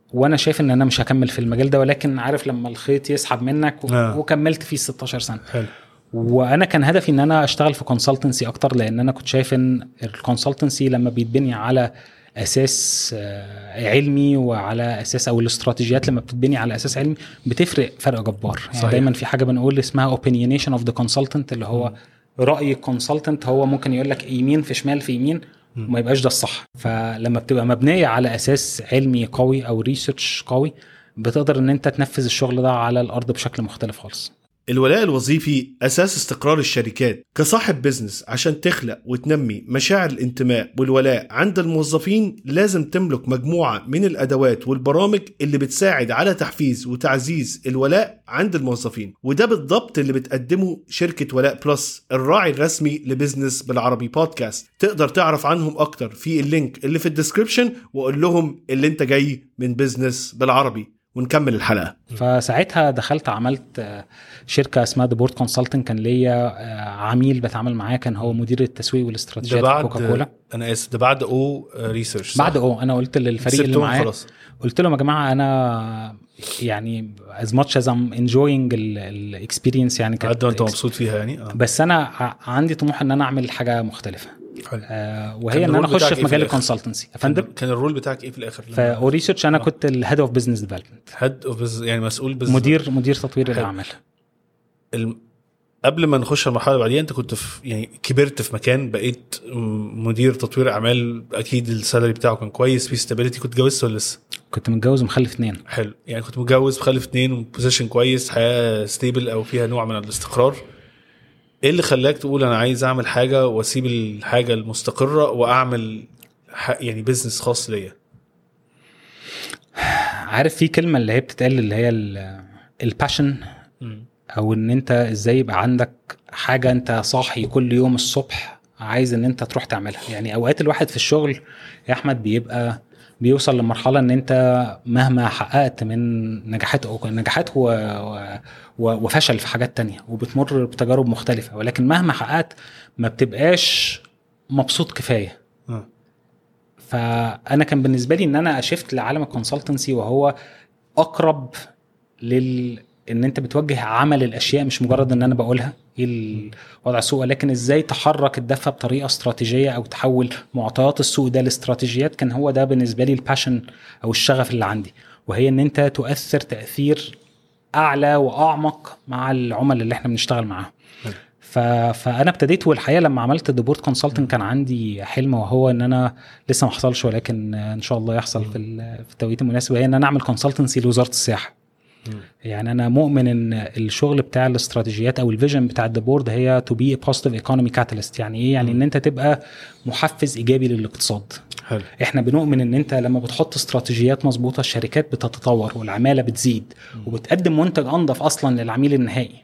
وانا شايف ان انا مش هكمل في المجال ده ولكن عارف لما الخيط يسحب منك و... آه. وكملت فيه 16 سنه حلو وانا كان هدفي ان انا اشتغل في كونسلتنسي اكتر لان انا كنت شايف ان الكونسلتنسي لما بيتبني على اساس آه، علمي وعلى اساس او الاستراتيجيات لما بتتبني على اساس علمي بتفرق فرق جبار يعني صحيح. دايما في حاجه بنقول اسمها اوبينيونيشن اوف ذا كونسلتنت اللي هو راي الكونسلتنت هو ممكن يقول لك يمين في شمال في يمين وما يبقاش ده الصح فلما بتبقى مبنيه على اساس علمي قوي او ريسيرش قوي بتقدر ان انت تنفذ الشغل ده على الارض بشكل مختلف خالص الولاء الوظيفي أساس استقرار الشركات كصاحب بزنس عشان تخلق وتنمي مشاعر الانتماء والولاء عند الموظفين لازم تملك مجموعة من الأدوات والبرامج اللي بتساعد على تحفيز وتعزيز الولاء عند الموظفين وده بالضبط اللي بتقدمه شركة ولاء بلس الراعي الرسمي لبزنس بالعربي بودكاست تقدر تعرف عنهم أكتر في اللينك اللي في الديسكريبشن وقول لهم اللي انت جاي من بزنس بالعربي ونكمل الحلقة فساعتها دخلت عملت آه، شركه اسمها ديبورت كونسلتنج كان ليا آه، عميل بتعامل معاه كان هو مدير التسويق ده والاستراتيجيات في بعد كوكاكولا انا اسف ده بعد او ريسيرش بعد او انا قلت للفريق اللي سبتهم معايا خلاص قلت لهم يا جماعه انا يعني as much as I'm enjoying الاكسبيرينس يعني قد ما انت ex- مبسوط فيها يعني اه بس انا ع- عندي طموح ان انا اعمل حاجه مختلفه حلو آه كان وهي ان انا الرول اخش بتاعك في إيه في مجال الآخر؟ الكونسلتنسي يا فندم كان الرول بتاعك ايه في الاخر فاو ريسيرش انا آه. كنت الهيد اوف بزنس ديفلوبمنت هيد اوف بز... يعني مسؤول بز... مدير مدير تطوير حلو. الاعمال الم... قبل ما نخش المرحله اللي بعديها انت كنت في يعني كبرت في مكان بقيت م- مدير تطوير اعمال اكيد السالري بتاعه كان كويس في ستابيليتي كنت اتجوزت ولا لسه؟ كنت متجوز ومخلف اثنين حلو يعني كنت متجوز مخلف اتنين وبوزيشن كويس حياه ستيبل او فيها نوع من الاستقرار ايه اللي خلاك تقول انا عايز اعمل حاجه واسيب الحاجه المستقره واعمل ح... يعني بزنس خاص ليا عارف في كلمه اللي هي بتتقال اللي هي الباشن او ان انت ازاي يبقى عندك حاجه انت صاحي كل يوم الصبح عايز ان انت تروح تعملها يعني اوقات الواحد في الشغل يا احمد بيبقى بيوصل لمرحله ان انت مهما حققت من نجاحات أو نجاحات و... و... و- وفشل في حاجات تانية وبتمر بتجارب مختلفه ولكن مهما حققت ما بتبقاش مبسوط كفايه آه. فانا كان بالنسبه لي ان انا شفت لعالم الكونسلتنسي وهو اقرب لل ان انت بتوجه عمل الاشياء مش مجرد ان انا بقولها ايه الوضع السوق ولكن ازاي تحرك الدفه بطريقه استراتيجيه او تحول معطيات السوق ده لاستراتيجيات كان هو ده بالنسبه لي الباشن او الشغف اللي عندي وهي ان انت تؤثر تاثير اعلى واعمق مع العملاء اللي احنا بنشتغل معاهم حلو. ف... فانا ابتديت والحقيقه لما عملت ديبورت كونسلتنج كان عندي حلم وهو ان انا لسه ما حصلش ولكن ان شاء الله يحصل في ال- في التوقيت المناسب وهي ان انا اعمل كونسلتنسي لوزاره السياحه يعني انا مؤمن ان الشغل بتاع الاستراتيجيات او الفيجن بتاع الديبورد هي تو بي بوزيتيف ايكونومي كاتاليست يعني ايه يعني ان انت تبقى محفز ايجابي للاقتصاد حلو احنا بنؤمن ان انت لما بتحط استراتيجيات مظبوطه الشركات بتتطور والعماله بتزيد وبتقدم منتج انظف اصلا للعميل النهائي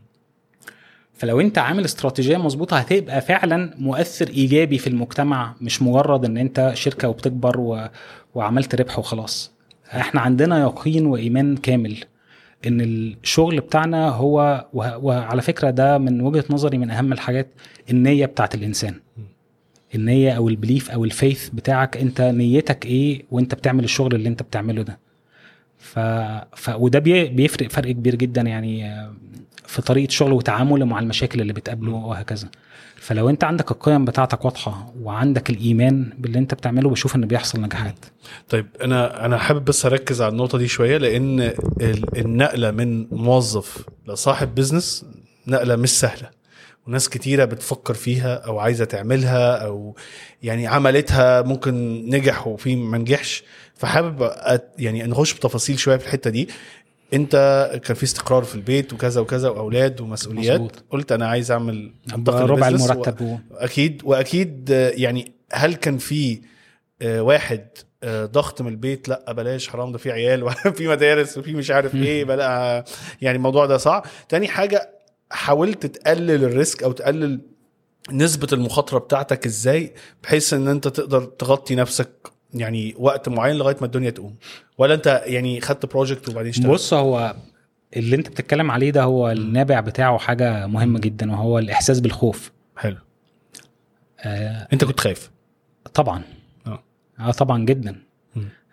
فلو انت عامل استراتيجيه مظبوطه هتبقى فعلا مؤثر ايجابي في المجتمع مش مجرد ان انت شركه وبتكبر و... وعملت ربح وخلاص احنا عندنا يقين وايمان كامل ان الشغل بتاعنا هو وه- وعلى فكره ده من وجهه نظري من اهم الحاجات النيه بتاعت الانسان النيه او البليف او الفيث بتاعك انت نيتك ايه وانت بتعمل الشغل اللي انت بتعمله ده ف... ف... وده بي... بيفرق فرق كبير جدا يعني آه، في طريقه شغل وتعامله مع المشاكل اللي بتقابله وهكذا فلو انت عندك القيم بتاعتك واضحه وعندك الايمان باللي انت بتعمله بشوف ان بيحصل نجاحات طيب انا انا حابب بس اركز على النقطه دي شويه لان ال- النقله من موظف لصاحب بزنس نقله مش سهله وناس كتيرة بتفكر فيها أو عايزة تعملها أو يعني عملتها ممكن نجح وفي ما نجحش فحابب أت- يعني نخش بتفاصيل شوية في الحتة دي أنت كان في استقرار في البيت وكذا وكذا وأولاد ومسؤوليات مظبوط. قلت أنا عايز أعمل أنتقل ربع لبزنس و- المرتب و... اكيد واكيد آه، يعني هل كان في آه، واحد آه، ضغط من البيت لا بلاش حرام ده في عيال وفي مدارس وفي مش عارف ايه بلا يعني الموضوع ده صعب تاني حاجه حاولت تقلل الريسك او تقلل نسبة المخاطرة بتاعتك ازاي بحيث ان انت تقدر تغطي نفسك يعني وقت معين لغاية ما الدنيا تقوم ولا انت يعني خدت بروجكت وبعدين اشتغلت بص هو اللي انت بتتكلم عليه ده هو النابع بتاعه حاجه مهمه جدا وهو الاحساس بالخوف حلو آه انت كنت خايف طبعا اه اه طبعا جدا مم.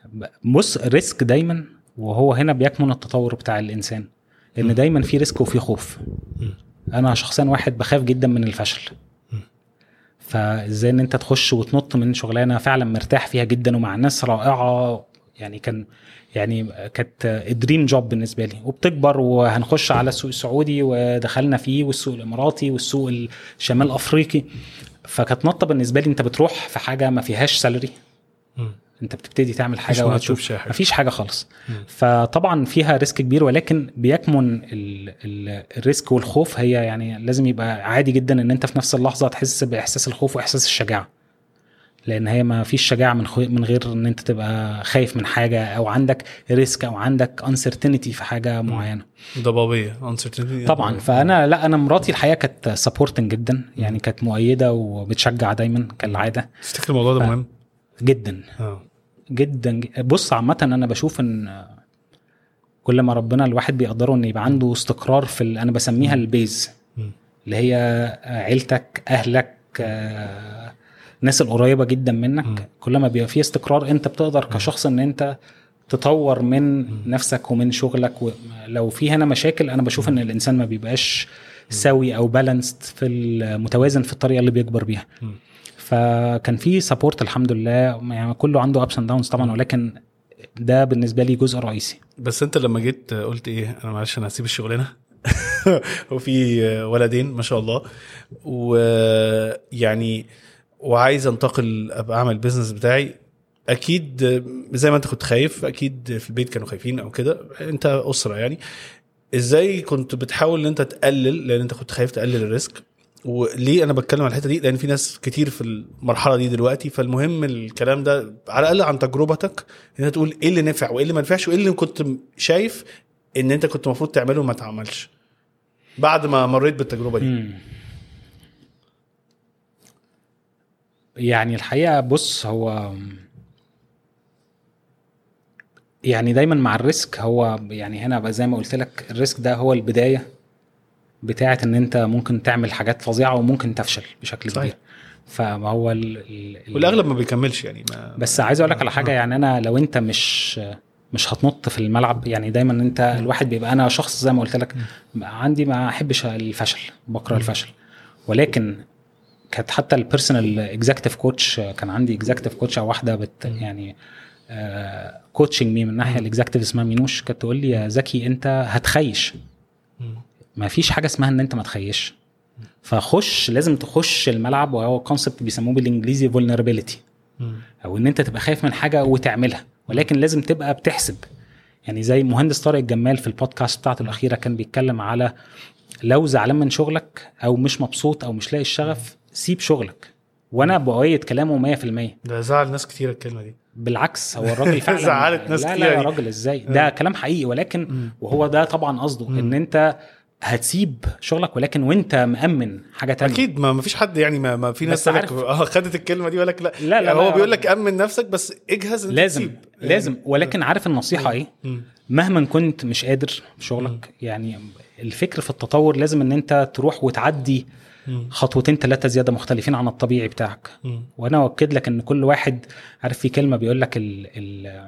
بص الريسك دايما وهو هنا بيكمن التطور بتاع الانسان ان دايما في ريسك وفي خوف انا شخصيا واحد بخاف جدا من الفشل فازاي ان انت تخش وتنط من شغلانه فعلا مرتاح فيها جدا ومع ناس رائعه يعني كان يعني كانت دريم جوب بالنسبه لي وبتكبر وهنخش على السوق السعودي ودخلنا فيه والسوق الاماراتي والسوق الشمال الافريقي فكانت نطه بالنسبه لي انت بتروح في حاجه ما فيهاش سالري انت بتبتدي تعمل مفيش حاجه مرتب وهتشوف شاحن. مفيش حاجه خالص مم. فطبعا فيها ريسك كبير ولكن بيكمن ال ال الريسك والخوف هي يعني لازم يبقى عادي جدا ان انت في نفس اللحظه تحس باحساس الخوف واحساس الشجاعه لان هي ما فيش شجاعه من خو... من غير ان انت تبقى خايف من حاجه او عندك ريسك او عندك انسرتينتي في حاجه معينه ضبابيه uncertainty طبعا فانا لا انا مراتي الحقيقه كانت سبورتنج جدا يعني كانت مؤيده وبتشجع دايما كالعاده تفتكر الموضوع ده ف- مهم؟ جدا اه جدا ج- بص عامة أنا بشوف إن كل ما ربنا الواحد بيقدره إن يبقى عنده استقرار في ال- أنا بسميها البيز مم. اللي هي عيلتك أهلك آه، الناس القريبة جدا مم. منك كل ما بيبقى في استقرار أنت بتقدر كشخص إن أنت تطور من نفسك ومن شغلك ولو في هنا مشاكل أنا بشوف إن الإنسان ما بيبقاش سوي أو بالانسد في المتوازن في الطريقة اللي بيكبر بيها مم. فكان في سبورت الحمد لله يعني كله عنده ابس اند داونز طبعا ولكن ده بالنسبه لي جزء رئيسي بس انت لما جيت قلت ايه انا معلش انا هسيب الشغلانه وفي ولدين ما شاء الله ويعني وعايز انتقل ابقى اعمل البيزنس بتاعي اكيد زي ما انت كنت خايف اكيد في البيت كانوا خايفين او كده انت اسره يعني ازاي كنت بتحاول ان انت تقلل لان انت كنت خايف تقلل الريسك وليه انا بتكلم عن الحته دي لان في ناس كتير في المرحله دي دلوقتي فالمهم الكلام ده على الاقل عن تجربتك ان انت تقول ايه اللي نفع وايه اللي ما نفعش وايه اللي كنت شايف ان انت كنت المفروض تعمله وما تعملش بعد ما مريت بالتجربه دي مم. يعني الحقيقه بص هو يعني دايما مع الريسك هو يعني هنا بقى زي ما قلت لك الريسك ده هو البدايه بتاعه ان انت ممكن تعمل حاجات فظيعه وممكن تفشل بشكل صحيح. كبير فهو ال ال ال- والاغلب ما بيكملش يعني ما بس عايز اقول لك على حاجه يعني انا لو انت مش مش هتنط في الملعب يعني دايما انت الواحد بيبقى انا شخص زي ما قلت لك عندي ما احبش الفشل بكره الفشل ولكن كانت حتى البيرسونال اكزكتيف كوتش كان عندي اكزكتيف كوتش او واحده بت يعني كوتشنج مي من الناحيه الاكزكتيف اسمها مينوش كانت تقول لي يا زكي انت هتخيش مم. ما فيش حاجه اسمها ان انت ما تخيش فخش لازم تخش الملعب وهو كونسبت بيسموه بالانجليزي vulnerability مم. او ان انت تبقى خايف من حاجه وتعملها ولكن لازم تبقى بتحسب يعني زي مهندس طارق الجمال في البودكاست بتاعته الاخيره كان بيتكلم على لو زعلان من شغلك او مش مبسوط او مش لاقي الشغف سيب شغلك وانا بؤيد كلامه 100% ده زعل ناس كتير الكلمه دي بالعكس هو الراجل فعلا زعلت ناس لا كتير لا يا دي. راجل ازاي ده كلام حقيقي ولكن مم. وهو ده طبعا قصده مم. ان انت هتسيب شغلك ولكن وانت مأمن حاجه تانية اكيد ما ما فيش حد يعني ما, ما في ناس بس تقول لك عارف- اه خدت الكلمه دي ولا لك لا, لا، لا، يعني لا هو يا بيقول راجل. لك امن نفسك بس اجهز انت لازم تسيب. لازم ولكن عارف النصيحه ايه مم. مهما كنت مش قادر في شغلك يعني الفكر في التطور لازم ان انت تروح وتعدي مم. خطوتين ثلاثه زياده مختلفين عن الطبيعي بتاعك مم. وانا اؤكد لك ان كل واحد عارف في كلمه بيقول لك ال ال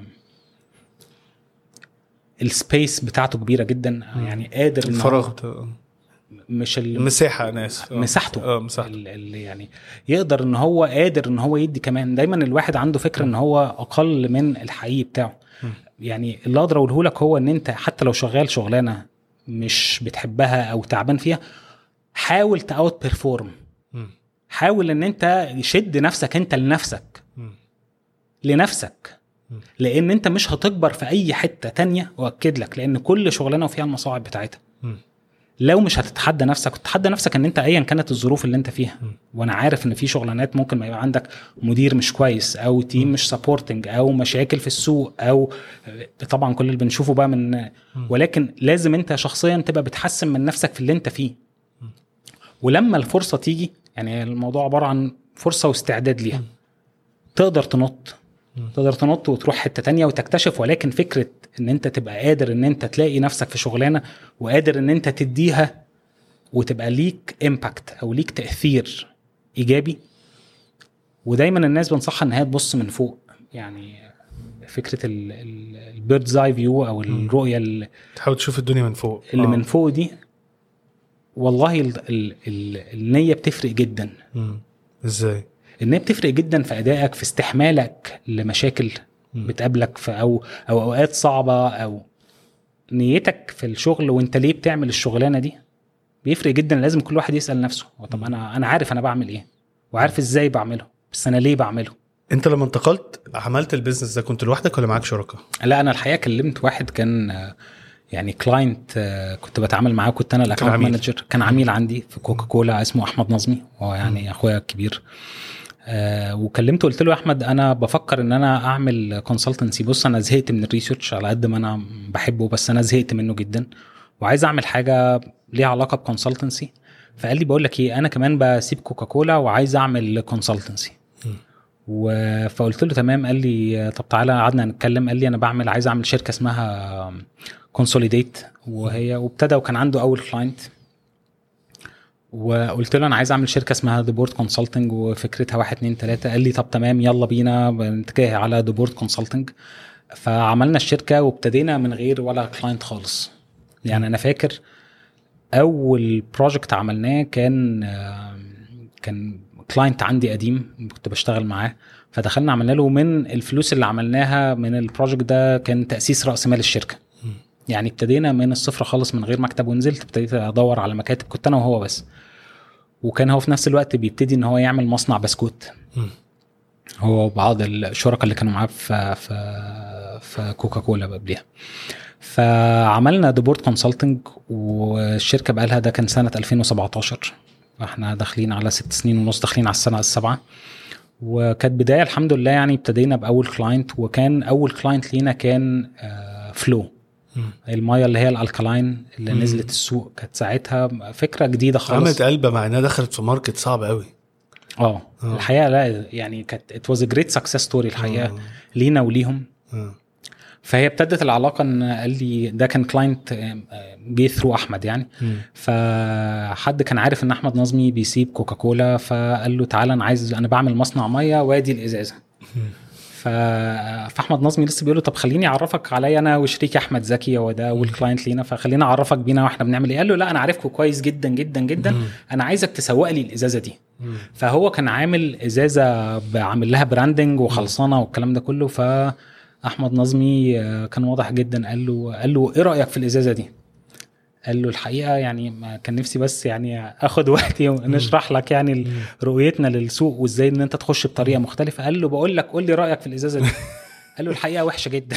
السبيس بتاعته كبيره جدا يعني قادر إن هو- الفراغ بتاع- مش ال- المساحه انا اسف آه. مساحته اه مساحته ال- ال- يعني يقدر ان هو قادر ان هو يدي كمان دايما الواحد عنده فكره ان هو اقل من الحقيقي بتاعه م. يعني اللي اقدر اقوله لك هو ان انت حتى لو شغال شغلانه مش بتحبها او تعبان فيها حاول تاوت بيرفورم مم. حاول ان انت شد نفسك انت لنفسك مم. لنفسك م. لان انت مش هتكبر في اي حته تانية واكد لك لان كل شغلانه وفيها المصاعب بتاعتها مم. لو مش هتتحدى نفسك تتحدى نفسك ان انت ايا كانت الظروف اللي انت فيها م. وانا عارف ان في شغلانات ممكن ما يبقى عندك مدير مش كويس او تيم مش سبورتنج او مشاكل في السوق او طبعا كل اللي بنشوفه بقى من ولكن لازم انت شخصيا تبقى بتحسن من نفسك في اللي انت فيه ولما الفرصه تيجي يعني الموضوع عباره عن فرصه واستعداد ليها تقدر تنط تقدر تنط وتروح حته تانية وتكتشف ولكن فكره ان انت تبقى قادر ان انت تلاقي نفسك في شغلانه وقادر ان انت تديها وتبقى ليك امباكت او ليك تاثير ايجابي ودايما الناس بنصحها ان هي تبص من فوق يعني فكره البيردز اي فيو او الرؤيه اللي تحاول تشوف الدنيا من فوق اللي من فوق دي والله ال ال ال النيه بتفرق جدا مم. ازاي النيه بتفرق جدا في ادائك في استحمالك لمشاكل مم. بتقابلك في او او اوقات صعبه او نيتك في الشغل وانت ليه بتعمل الشغلانه دي بيفرق جدا لازم كل واحد يسال نفسه هو طب انا انا عارف انا بعمل ايه وعارف ازاي بعمله بس انا ليه بعمله انت لما انتقلت عملت البيزنس ده كنت لوحدك ولا معاك شركاء لا انا الحقيقه كلمت واحد كان آه، يعني كلاينت كنت بتعامل معاه كنت انا الاكونت عميل. مانجر كان عميل عندي في كوكا كولا اسمه احمد نظمي هو يعني اخويا الكبير آه وكلمته قلت له يا احمد انا بفكر ان انا اعمل كونسلتنسي بص انا زهقت من الريسيرش على قد ما انا بحبه بس انا زهقت منه جدا وعايز اعمل حاجه ليها علاقه بكونسلتنسي فقال لي بقول لك ايه انا كمان بسيب كوكا كولا وعايز اعمل كونسلتنسي و- فقلت له تمام قال لي طب تعالى قعدنا نتكلم قال لي انا بعمل عايز اعمل شركه اسمها كونسوليديت وهي وابتدى وكان عنده اول كلاينت وقلت له انا عايز اعمل شركه اسمها ذا بورد كونسلتنج وفكرتها واحد اتنين تلاته قال لي طب تمام يلا بينا بنتجه على ذا بورد كونسلتنج فعملنا الشركه وابتدينا من غير ولا كلاينت خالص يعني انا فاكر اول بروجكت عملناه كان آه، كان كلاينت عندي قديم كنت بشتغل معاه فدخلنا عملنا له من الفلوس اللي عملناها من البروجكت ده كان تاسيس راس مال الشركه يعني ابتدينا من الصفر خالص من غير مكتب ونزلت ابتديت ادور على مكاتب كنت انا وهو بس وكان هو في نفس الوقت بيبتدي ان هو يعمل مصنع بسكوت مم. هو وبعض الشركاء اللي كانوا معاه في في في كوكا كولا قبليها فعملنا ذا بورد كونسلتنج والشركه بقى لها ده كان سنه 2017 احنا داخلين على ست سنين ونص داخلين على السنه السابعه وكانت بدايه الحمد لله يعني ابتدينا باول كلاينت وكان اول كلاينت لينا كان فلو مم. المايه اللي هي الالكلاين اللي مم. نزلت السوق كانت ساعتها فكره جديده خالص عملت قلبه مع انها دخلت في ماركت صعب قوي اه آه. الحقيقه لا يعني كانت ات واز جريت سكسس ستوري الحقيقه آه. لينا وليهم آه. فهي ابتدت العلاقه ان قال لي ده كان كلاينت جه ثرو احمد يعني مم. فحد كان عارف ان احمد نظمي بيسيب كوكاكولا فقال له تعالى انا عايز انا بعمل مصنع ميه وادي الازازه مم. ف... فاحمد نظمي لسه بيقول له طب خليني اعرفك عليا انا وشريكي احمد زكي هو ده اول كلاينت لينا فخليني اعرفك بينا واحنا بنعمل ايه قال له لا انا عارفكم كويس جدا جدا جدا مم. انا عايزك تسوق لي الازازه دي مم. فهو كان عامل ازازه ب- عامل لها براندنج وخلصانه والكلام ده كله فاحمد نظمي آه، كان واضح جدا قال له قال له ايه رايك في الازازه دي؟ قال له الحقيقه يعني ما كان نفسي بس يعني اخد وقتي ونشرح لك يعني ال- رؤيتنا للسوق وازاي ان انت تخش بطريقه مختلفه قال له بقول لك قول لي رايك في الازازه دي قال له الحقيقه وحشه جدا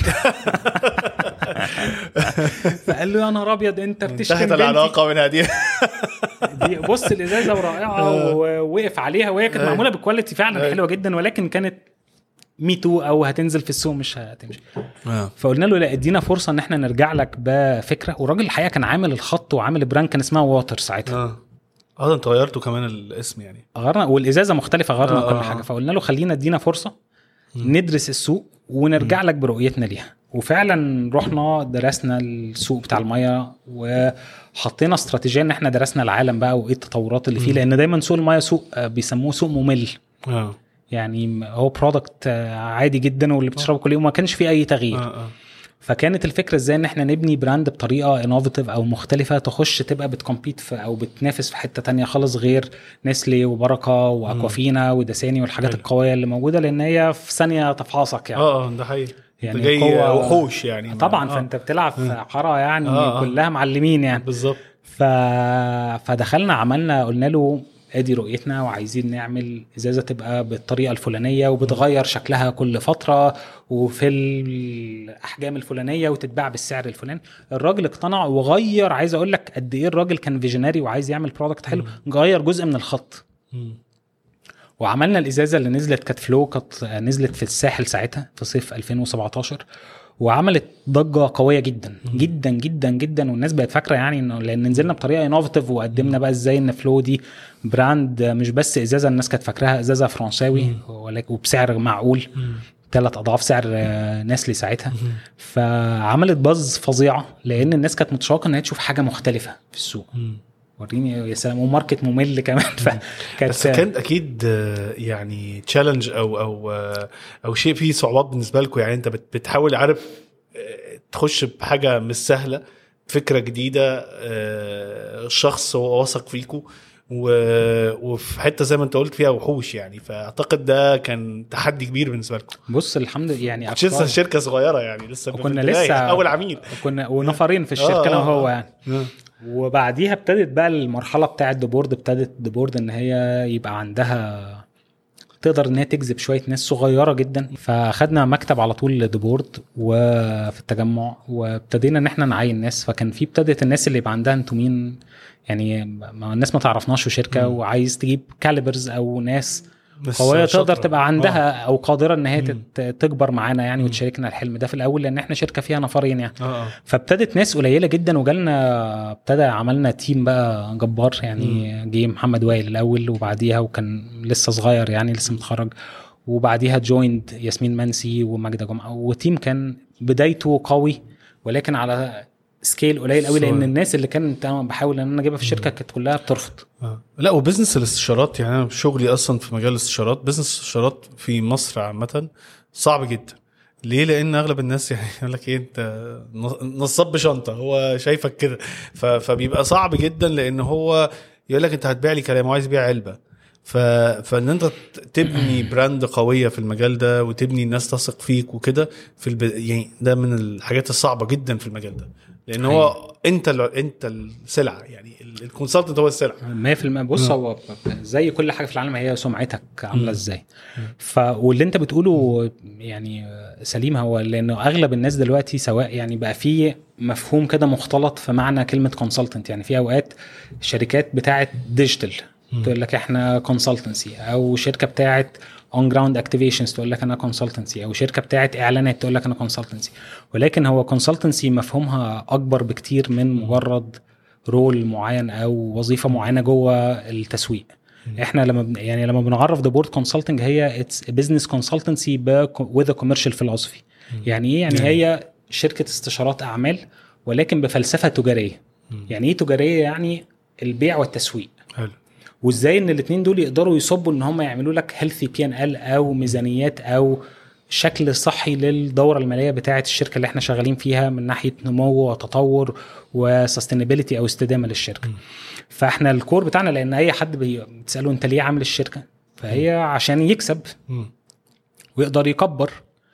فقال له يا نهار ابيض انت بتشتم انتهت بنتي. العلاقه من هذه دي بص الازازه ورائعه ووقف عليها وهي كانت أيوة. معموله بكواليتي فعلا أيوة. حلوه جدا ولكن كانت مي تو او هتنزل في السوق مش هتمشي آه. فقلنا له لا ادينا فرصه ان احنا نرجع لك بفكره والراجل الحقيقه كان عامل الخط وعامل براند كان اسمها واتر ساعتها اه اه ده انت غيرتوا كمان الاسم يعني غيرنا والازازه مختلفه غيرنا آه، كل آه. حاجه فقلنا له خلينا ادينا فرصه ندرس السوق ونرجع لك برؤيتنا ليها وفعلا رحنا درسنا السوق بتاع الميه وحطينا استراتيجيه ان احنا درسنا العالم بقى وايه التطورات اللي فيه لان دايما سوق الميه سوق آه، بيسموه سوق ممل اه يعني هو برودكت عادي جدا واللي بتشربه كل يوم ما كانش فيه اي تغيير اه اه فكانت الفكره ازاي ان احنا نبني براند بطريقه انوفيتيف او مختلفه تخش تبقى بتكمبيت في او بتنافس في حته تانية خالص غير نسلي وبركه واكوافينا ودساني والحاجات أيوة. القويه اللي موجوده لان هي في ثانيه تفحصك يعني اه اه ده حقيقي يعني يعني جاي قوة- وحوش يعني طبعا آه. فانت بتلعب في حاره يعني آه، آه. كلها معلمين يعني بالظبط ف... فدخلنا عملنا قلنا له ادي رؤيتنا وعايزين نعمل ازازه تبقى بالطريقه الفلانيه وبتغير شكلها كل فتره وفي الاحجام الفلانيه وتتباع بالسعر الفلاني الراجل اقتنع وغير عايز اقول لك قد ايه الراجل كان فيجنري وعايز يعمل برودكت حلو غير جزء من الخط مم. وعملنا الازازه اللي نزلت كانت فلو كانت نزلت في الساحل ساعتها في صيف 2017 وعملت ضجه قويه جدا جدا جدا جدا والناس بقت فاكره يعني انه لان نزلنا بطريقه انوفيتيف وقدمنا بقى ازاي ان فلو دي براند مش بس ازازه الناس كانت فاكراها ازازه فرنساوي ولكن وبسعر معقول مم. ثلاث اضعاف سعر آه، نسلي ساعتها فعملت باز فظيعه لان الناس كانت متشوقه ان هي تشوف حاجه مختلفه في السوق مم. وريني يا سلام وماركت ممل كمان فكانت بس كان اكيد آه، يعني تشالنج او او آه، او شيء فيه صعوبات بالنسبه لكم يعني انت بت- بتحاول عارف آه، تخش بحاجه مش سهله فكره جديده آه، شخص هو واثق فيكم و- وفي حته زي ما انت قلت فيها وحوش يعني فاعتقد ده كان تحدي كبير بالنسبه لكم بص الحمد لله يعني كنت لسه أفكار- شركه صغيره يعني لسه في وكنا البداية، لسه- اول عميل كنا ونفرين في الشركه آه، انا آه، وهو آه. يعني وبعديها ابتدت بقى المرحله بتاعه ديبورد ابتدت ديبورد ان هي يبقى عندها تقدر ان هي تجذب شويه ناس صغيره جدا فاخدنا مكتب على طول لديبورد وفي التجمع وابتدينا ان احنا نعين ناس فكان في ابتدت الناس اللي يبقى عندها انتوا مين يعني ما الناس ما تعرفناش في شركه مم. وعايز تجيب كاليبرز او ناس بس قويه شاطرة. تقدر تبقى عندها آه. او قادره ان هي مم. تت- تكبر معانا يعني وتشاركنا الحلم ده في الاول لان احنا شركه فيها نفرين يعني اه اه فابتدت ناس قليله جدا وجالنا ابتدى عملنا تيم بقى جبار يعني جه محمد وائل الاول وبعديها وكان لسه صغير يعني لسه متخرج وبعديها جويند ياسمين منسي وماجدة جمعه وتيم كان بدايته قوي ولكن على سكيل قليل قوي لان صحيح. الناس اللي كانت انا بحاول ان انا اجيبها في الشركه كانت كلها بترفض آه. لا وبزنس الاستشارات يعني انا شغلي اصلا في مجال الاستشارات بزنس الاستشارات في مصر عامه صعب جدا ليه لان اغلب الناس يعني يقول لك ايه انت نصاب بشنطه هو شايفك كده ف- فبيبقى صعب جدا لان هو يقول لك انت هتبيع لي كلام وعايز يبيع علبه ف... فان انت ت- تبني براند قويه في المجال ده وتبني الناس تثق فيك وكده في الب... يعني ده من الحاجات الصعبه جدا في المجال ده لان هو انت ال... انت السلعه يعني الكونسلتنت هو السلعه 100% بص هو زي كل حاجه في العالم هي سمعتك عامله ازاي ف واللي انت بتقوله يعني سليم هو لانه اغلب الناس دلوقتي سواء يعني بقى في مفهوم كده مختلط في معنى كلمه كونسلتنت يعني في اوقات شركات بتاعه ديجيتال تقول لك احنا كونسلتنسي او شركه بتاعه اون جراوند اكتيفيشنز تقول لك انا كونسلتنسي او شركه بتاعه اعلانات تقول لك انا كونسلتنسي ولكن هو كونسلتنسي مفهومها اكبر بكتير من مجرد رول معين او وظيفه معينه جوه التسويق احنا لما بن- يعني لما بنعرف ذا بورد كونسلتنج هي اتس بزنس كونسلتنسي وذ كوميرشال فيلوسفي يعني ايه يعني يعني. هي شركه استشارات اعمال ولكن بفلسفه تجاريه يعني ايه تجاريه يعني البيع والتسويق حلو وازاي ان الاثنين دول يقدروا يصبوا ان هم يعملوا لك هيلثي بي ان ال او ميزانيات او شكل صحي للدوره الماليه بتاعه الشركه اللي احنا شغالين فيها من ناحيه نمو وتطور وسستينابيلتي او استدامه للشركه. فاحنا الكور بتاعنا لان اي حد بي- بتساله انت ليه عامل الشركه؟ فهي عشان يكسب مم. ويقدر يكبر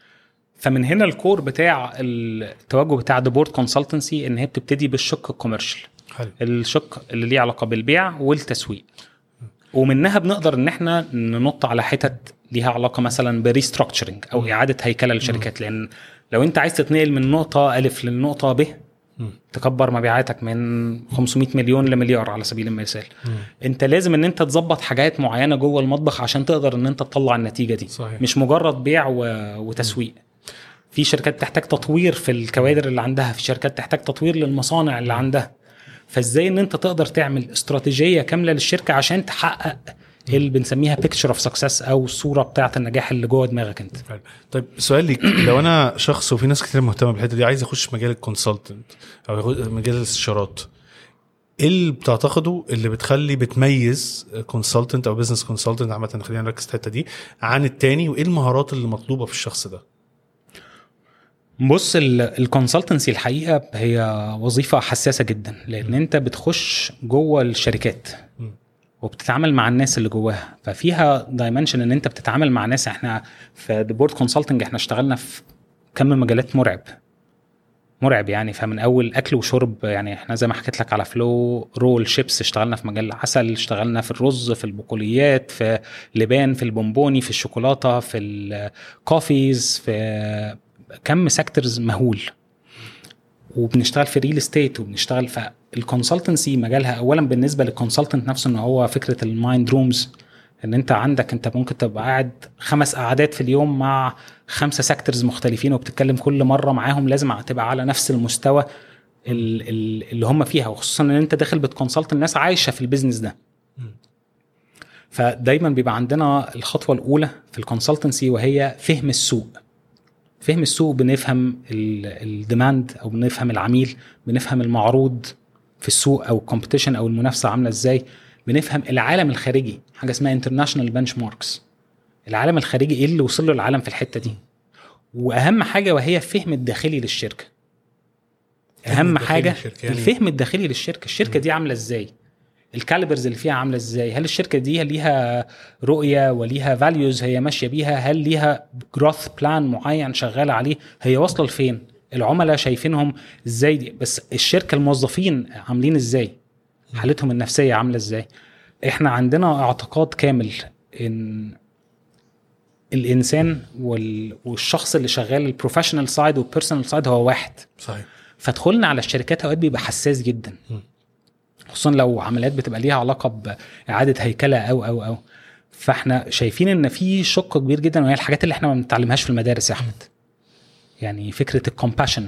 فمن هنا الكور بتاع التوجه بتاع ذا بورد كونسلتنسي ان هي بتبتدي بالشق الكوميرشال حلو الشق اللي ليه علاقه بالبيع والتسويق ومنها بنقدر ان احنا ننط على حتت ليها علاقه مثلا بريستراكشرنج او اعاده هيكله للشركات لان لو انت عايز تتنقل من نقطه الف للنقطه ب مم. تكبر مبيعاتك من 500 مليون لمليار على سبيل المثال انت لازم ان انت تظبط حاجات معينه جوه المطبخ عشان تقدر ان انت تطلع النتيجه دي صحيح. مش مجرد بيع و... وتسويق في شركات تحتاج تطوير في الكوادر اللي عندها في شركات تحتاج تطوير للمصانع اللي عندها فازاي ان انت تقدر تعمل استراتيجيه كامله للشركه عشان تحقق اللي بنسميها بيكتشر اوف سكسس او الصوره بتاعه النجاح اللي جوه دماغك انت حلو. طيب سؤال ليك لو انا شخص وفي ناس كتير مهتمه بالحته دي عايز يخش مجال الكونسلتنت او يخش مجال الاستشارات ايه اللي بتعتقده اللي بتخلي بتميز كونسلتنت او بزنس كونسلتنت عامه خلينا نركز في الحته دي عن التاني وايه المهارات اللي مطلوبه في الشخص ده بص الكونسلتنسي الحقيقه هي وظيفه حساسه جدا لان انت بتخش جوه الشركات م. وبتتعامل مع الناس اللي جواها ففيها دايمنشن ان انت بتتعامل مع ناس احنا في ذا بورد كونسلتنج احنا اشتغلنا في كم مجالات مرعب مرعب يعني فمن اول اكل وشرب يعني احنا زي ما حكيت لك على فلو رول شيبس اشتغلنا في مجال العسل اشتغلنا في الرز في البقوليات في لبان في البونبوني في الشوكولاته في الكوفيز في كم سيكتورز مهول وبنشتغل في ريل استيت وبنشتغل في الكونسلتنسي مجالها اولا بالنسبه للكونسلتنت نفسه ان هو فكره المايند رومز ان انت عندك انت ممكن تبقى قاعد خمس قعدات في اليوم مع خمسه سيكتورز مختلفين وبتتكلم كل مره معاهم لازم تبقى على نفس المستوى ال- ال- اللي هم فيها وخصوصا ان انت داخل بتكونسلت الناس عايشه في البيزنس ده فدايما بيبقى عندنا الخطوه الاولى في الكونسلتنسي وهي فهم السوق فهم السوق بنفهم الديماند او بنفهم العميل بنفهم المعروض في السوق او الكومبيتيشن او المنافسه عامله ازاي بنفهم العالم الخارجي حاجه اسمها انترناشونال بنش ماركس العالم الخارجي ايه اللي وصل له العالم في الحته دي واهم حاجه وهي الفهم الداخلي للشركه اهم الداخلي حاجه للشركة يعني الفهم الداخلي للشركه الشركه دي عامله ازاي الكاليبرز اللي فيها عامله ازاي هل الشركه دي ليها رؤيه وليها فاليوز هي ماشيه بيها هل ليها جروث بلان معين شغاله عليه هي واصله لفين العملاء شايفينهم ازاي دي بس الشركه الموظفين عاملين ازاي حالتهم النفسيه عامله ازاي احنا عندنا اعتقاد كامل ان الانسان وال... والشخص اللي شغال البروفيشنال سايد والبيرسونال سايد هو واحد صحيح فدخولنا على الشركات اوقات بيبقى حساس جدا م. خصوصا لو عمليات بتبقى ليها علاقه باعاده هيكله او او او فاحنا شايفين ان في شق كبير جدا وهي الحاجات اللي احنا ما بنتعلمهاش في المدارس يا احمد يعني فكره الكومباشن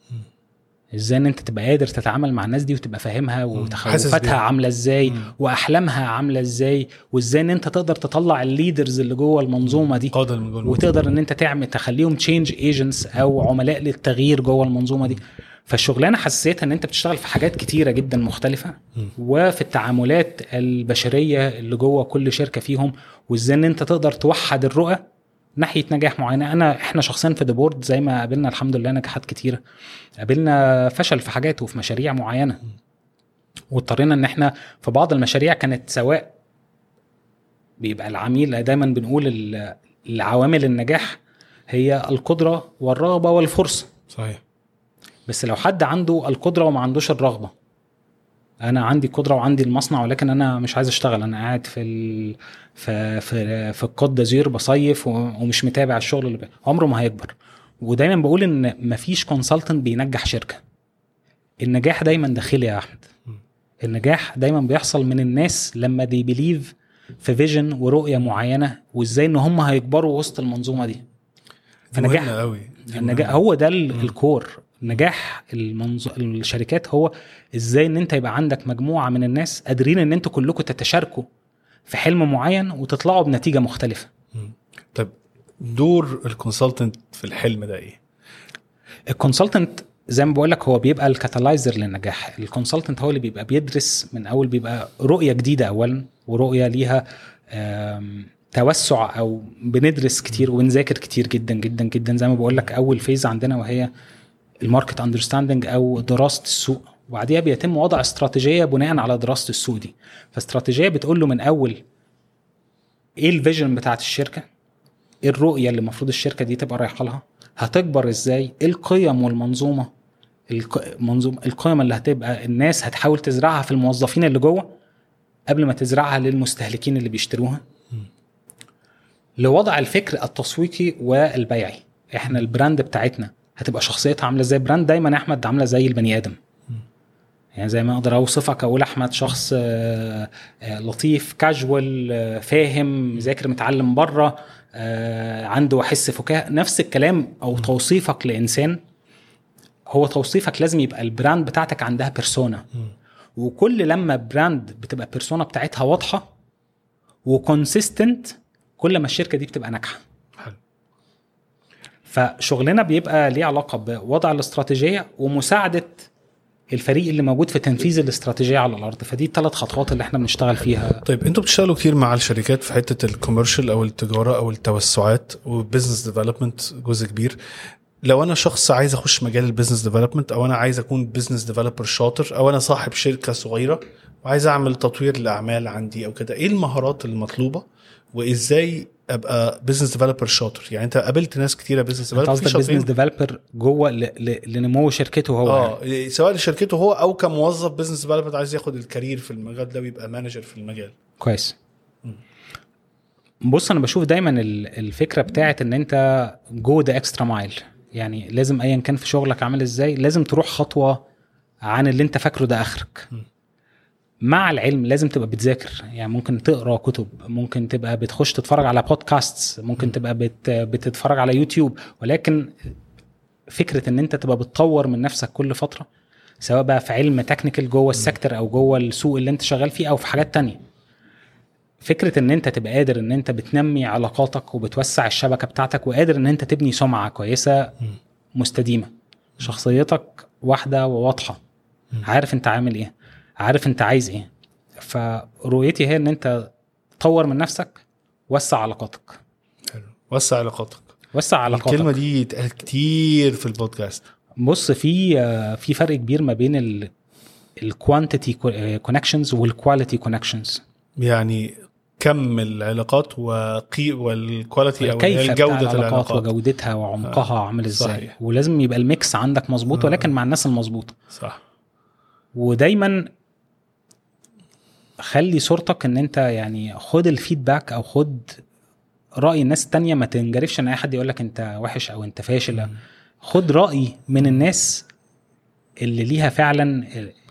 ازاي ان انت تبقى قادر تتعامل مع الناس دي وتبقى فاهمها حاسس وتخوفاتها بيها. عامله ازاي مم. واحلامها عامله ازاي وازاي ان انت تقدر تطلع الليدرز اللي جوه المنظومه دي قادر من جوه الموضوع. وتقدر ان انت تعمل تخليهم تشينج ايجنتس او عملاء للتغيير جوه المنظومه دي فالشغلانه حسيتها ان انت بتشتغل في حاجات كتيره جدا مختلفه م. وفي التعاملات البشريه اللي جوه كل شركه فيهم وازاي ان انت تقدر توحد الرؤى ناحيه نجاح معينه انا احنا شخصيا في ديبورد زي ما قابلنا الحمد لله نجاحات كتيره قابلنا فشل في حاجات وفي مشاريع معينه واضطرينا ان احنا في بعض المشاريع كانت سواء بيبقى العميل دايما بنقول ال- العوامل النجاح هي القدره والرغبه والفرصه صحيح بس لو حد عنده القدره وما عندوش الرغبه انا عندي قدره وعندي المصنع ولكن انا مش عايز اشتغل انا قاعد في ال... في في, في الكوت دازير بصيف و- ومش متابع الشغل اللي بي... عمره ما هيكبر ودايما بقول ان مفيش كونسلتنت بينجح شركه النجاح دايما داخلي يا احمد النجاح دايما بيحصل من الناس لما دي بيليف في فيجن ورؤيه معينه وازاي ان هم هيكبروا وسط المنظومه دي دي فنجاح مهمة قوي دي النجاح مهمة. هو ده ال- الكور نجاح المنظ... الشركات هو ازاي ان انت يبقى عندك مجموعه من الناس قادرين ان انتوا كلكم تتشاركوا في حلم معين وتطلعوا بنتيجه مختلفه طب دور الكونسلتنت في الحلم ده ايه؟ الكونسلتنت زي ما بقول لك هو بيبقى الكاتالايزر للنجاح الكونسلتنت هو اللي بيبقى بيدرس من اول بيبقى رؤيه جديده اولا ورؤيه ليها آم، توسع او بندرس كتير ونذاكر كتير جدا جدا جدا زي ما بقول لك اول فيز عندنا وهي الماركت اندرستاندنج او دراسه السوق وبعديها بيتم وضع استراتيجيه بناء على دراسه السوق دي فاستراتيجيه بتقول له من اول ايه الفيجن بتاعت الشركه ايه الرؤيه اللي المفروض الشركه دي تبقى رايحه لها هتكبر ازاي ايه القيم والمنظومه الق- منظوم القيم اللي هتبقى الناس هتحاول تزرعها في الموظفين اللي جوه قبل ما تزرعها للمستهلكين اللي بيشتروها لوضع الفكر التسويقي والبيعي احنا البراند بتاعتنا هتبقى شخصيتها عامله ازاي براند دايما يا احمد عامله زي البني ادم يعني زي ما اقدر اوصفك اقول احمد شخص آه، آه، لطيف كاجوال آه، فاهم ذاكر متعلم بره آه، عنده حس فكاهه نفس الكلام او توصيفك لانسان هو توصيفك لازم يبقى البراند بتاعتك عندها بيرسونا وكل لما براند بتبقى بيرسونا بتاعتها واضحه وكونسيستنت كل ما الشركه دي بتبقى ناجحه حلو فشغلنا بيبقى ليه علاقه بوضع الاستراتيجيه ومساعده الفريق اللي موجود في تنفيذ الاستراتيجيه على الارض فدي الثلاث خطوات اللي احنا بنشتغل فيها طيب انتوا بتشتغلوا كتير مع الشركات في حته الكوميرشال او التجاره او التوسعات وبزنس ديفلوبمنت جزء كبير لو انا شخص عايز اخش مجال البيزنس ديفلوبمنت او انا عايز اكون بزنس ديفلوبر شاطر او انا صاحب شركه صغيره وعايز اعمل تطوير لاعمال عندي او كده ايه المهارات المطلوبه وازاي ابقى بزنس ديفلوبر شاطر يعني انت قابلت ناس كتيره بزنس انت ديفلوبر قصدك بزنس ديفلوبر جوه ل- ل- لنمو شركته هو يعني. اه سواء لشركته هو او كموظف بزنس ديفلوبر عايز ياخد الكارير في المجال ده ويبقى مانجر في المجال كويس بص انا بشوف دايما ال- الفكره بتاعت ان انت جو ذا اكسترا مايل يعني لازم ايا كان في شغلك عامل ازاي لازم تروح خطوه عن اللي انت فاكره ده اخرك م. مع العلم لازم تبقى بتذاكر يعني ممكن تقرا كتب ممكن تبقى بتخش تتفرج على بودكاست ممكن تبقى بت بتتفرج على يوتيوب ولكن فكره ان انت تبقى بتطور من نفسك كل فتره سواء بقى في علم تكنيكال جوه السيكتور او جوه السوق اللي انت شغال فيه او في حاجات تانية فكره ان انت تبقى قادر ان انت بتنمي علاقاتك وبتوسع الشبكه بتاعتك وقادر ان انت تبني سمعه كويسه مستديمه شخصيتك واحده وواضحه عارف انت عامل ايه عارف انت عايز ايه فرؤيتي هي ان انت طور من نفسك وسع علاقاتك حلو وسع علاقاتك وسع علاقاتك الكلمه دي اتقالت كتير في البودكاست بص في في فرق كبير ما بين الكوانتيتي كونكشنز والكواليتي كونكشنز يعني كم العلاقات وقي والكواليتي او كيف جوده العلاقات العلاقات وجودتها وعمقها آه، عامل ازاي صحيح. ولازم يبقى الميكس عندك مظبوط آه. ولكن مع الناس المظبوطه صح ودايما خلي صورتك ان انت يعني خد الفيدباك او خد راي الناس التانية ما تنجرفش ان اي حد يقول لك انت وحش او انت فاشل خد راي من الناس اللي ليها فعلا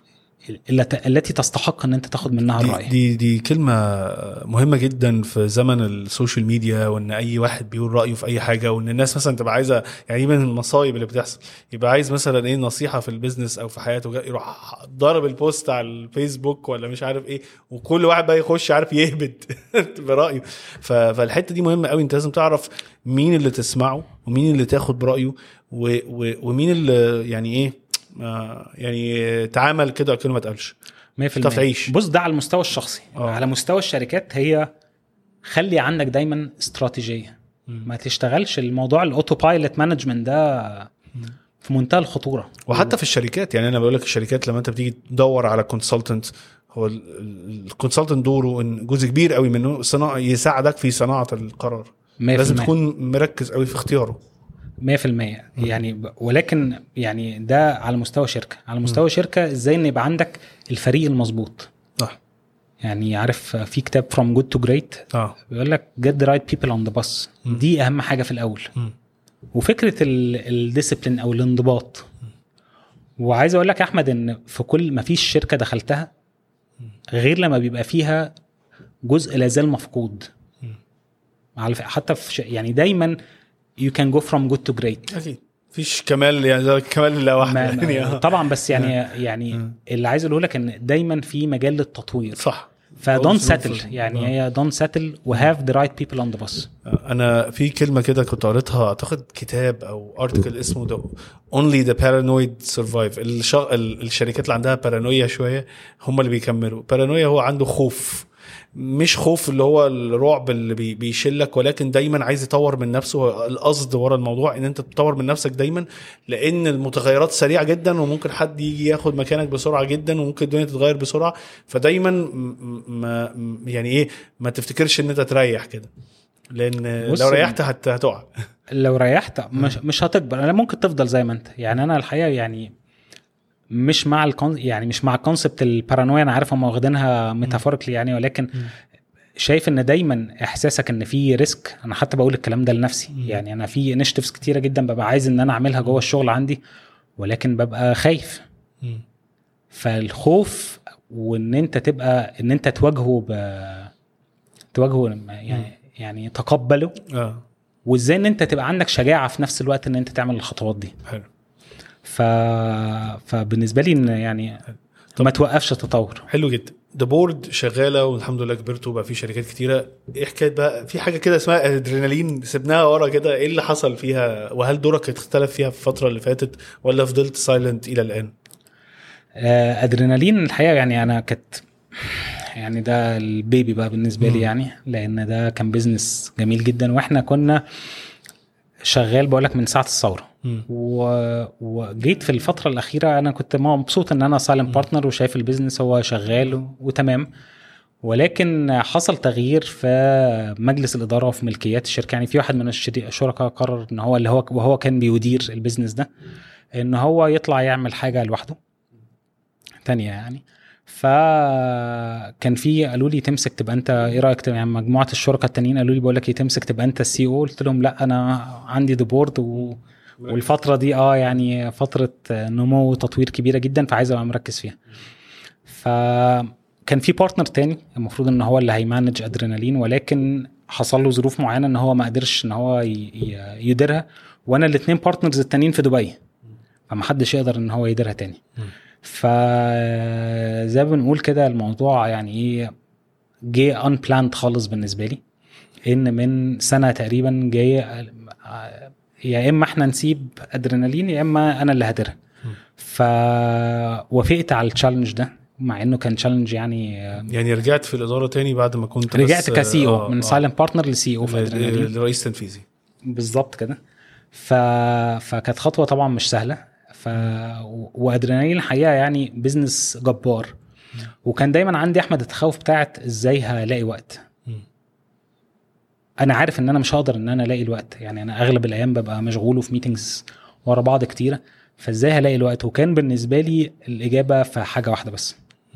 الت- التي تستحق ان انت تاخد منها دي, الراي دي دي كلمه مهمه جدا في زمن السوشيال ميديا وان اي واحد بيقول رايه في اي حاجه وان الناس مثلا تبقى عايزه يعني من المصايب اللي بتحصل يبقى عايز مثلا ايه نصيحه في البيزنس او في حياته جا- يروح ضارب البوست على الفيسبوك ولا مش عارف ايه وكل واحد بقى يخش عارف يهبد برايه ف- فالحته دي مهمه قوي انت لازم تعرف مين اللي تسمعه ومين اللي تاخد برايه و و ومين اللي يعني ايه آه، يعني تعامل كده كلمه ما تقالش 100% تعرف تعيش. بص ده على المستوى الشخصي آه. على مستوى الشركات هي خلي عندك دايما استراتيجيه ما تشتغلش الموضوع الاوتو بايلوت مانجمنت ده في منتهى الخطوره وحتى في الشركات يعني انا بقول لك الشركات لما انت بتيجي تدور على كونسلتنت هو الكونسلتنت دوره ان جزء كبير قوي منه صناعه يساعدك في صناعه القرار 100% لازم تكون مركز قوي في اختياره 100% يعني ب- ولكن يعني ده على مستوى شركه على مستوى شركه ازاي ان يبقى عندك الفريق المظبوط صح يعني عارف في كتاب from good to great اه بيقول لك get the right people on the bus دي اهم حاجه في الاول مم. وفكره الديسيبلين او الانضباط وعايز اقول لك يا احمد ان في كل ما فيش شركه دخلتها غير لما بيبقى فيها جزء لازال مفقود على ف- حتى في ش... يعني دايما you can go from good to great اكيد مفيش كمال يعني زي كمال لا واحد ما يعني آه. طبعا بس يعني يعني اللي عايز اقوله لك ان دايما في مجال للتطوير صح فدونت ظروف- سيتل يعني آه. هي دونت سيتل وهاف ذا رايت بيبل اون ذا باص انا في كلمه كده كنت قريتها اعتقد كتاب او ارتكل اسمه ده only the paranoid survive الش... ال- الشركات اللي عندها بارانويا شويه هم اللي بيكملوا بارانويا هو عنده خوف مش خوف اللي هو الرعب اللي بي... بيشلك ولكن دايما عايز يطور من نفسه هو القصد ورا الموضوع ان انت تطور من نفسك دايما لان المتغيرات سريعه جدا وممكن حد يجي ياخد مكانك بسرعه جدا وممكن الدنيا تتغير بسرعه فدايما م- ما م- يعني ايه ما تفتكرش ان انت تريح كده لان بص، لو ريحت هت... هتقع لو ريحت مش مش هتكبر انا ممكن تفضل زي ما انت يعني انا الحقيقه يعني مش مع الكون يعني مش مع كونسبت البارانويا انا عارف هم واخدينها ميتافوريكلي يعني ولكن شايف ان دايما احساسك ان في ريسك انا حتى بقول الكلام ده لنفسي يعني انا في انشيتيفز كتيره جدا ببقى عايز ان انا اعملها جوه الشغل عندي ولكن ببقى خايف فالخوف وان انت تبقى ان انت تواجهه ب تواجهه يعني يعني تقبله اه وازاي ان انت تبقى عندك شجاعه في نفس الوقت ان انت تعمل الخطوات دي حلو ف... فبالنسبه لي ان يعني ما توقفش التطور حلو جدا ذا بورد شغاله والحمد لله كبرتوا بقى في شركات كتيره ايه حكايه بقى في حاجه كده اسمها ادرينالين سيبناها ورا كده ايه اللي حصل فيها وهل دورك اختلف فيها في الفتره اللي فاتت ولا فضلت سايلنت الى الان آه، ادرينالين الحقيقه يعني انا كانت يعني ده البيبي بقى بالنسبه لي يعني لان ده كان بيزنس جميل جدا واحنا كنا شغال بقول لك من ساعه الثوره و... وجيت في الفتره الاخيره انا كنت مبسوط ان انا سايلنت بارتنر وشايف البيزنس هو شغال و... وتمام ولكن حصل تغيير في مجلس الاداره وفي ملكيات الشركه يعني في واحد من الشري- الشركاء قرر ان هو اللي هو وهو كان بيدير البيزنس ده ان هو يطلع يعمل حاجه لوحده تانية يعني فكان في قالوا لي تمسك تبقى انت ايه رايك تبقى يعني مجموعه الشركاء التانيين قالوا لي بقول لك ايه تمسك تبقى انت السي او قلت لهم لا انا عندي ذا بورد و... والفتره دي اه يعني فتره نمو وتطوير كبيره جدا فعايز ابقى مركز فيها فكان في بارتنر تاني المفروض ان هو اللي هيمانج ادرينالين ولكن حصل له ظروف معينه ان هو ما قدرش ان هو ي- ي- يديرها وانا الاثنين بارتنرز التانيين في دبي فما حدش يقدر ان هو يديرها تاني فزي ما بنقول كده الموضوع يعني ايه جه ان بلاند خالص بالنسبه لي ان من سنه تقريبا جاي يا اما احنا نسيب ادرينالين يا اما انا اللي هديرها فوافقت على التشالنج ده مع انه كان تشالنج يعني يعني رجعت في الاداره تاني بعد ما كنت رجعت بس- كسي او آه، من آه. سايلنت بارتنر لسي او في ادرينالين لرئيس تنفيذي بالظبط كده ف... فكانت خطوه طبعا مش سهله ف وادرينالين الحقيقه يعني بزنس جبار وكان دايما عندي احمد التخوف بتاعت ازاي هلاقي وقت مم. انا عارف ان انا مش هقدر ان انا الاقي الوقت يعني انا اغلب الايام ببقى مشغول وفي ميتنجز ورا بعض كتيره فازاي هلاقي الوقت وكان بالنسبه لي الاجابه في حاجه واحده بس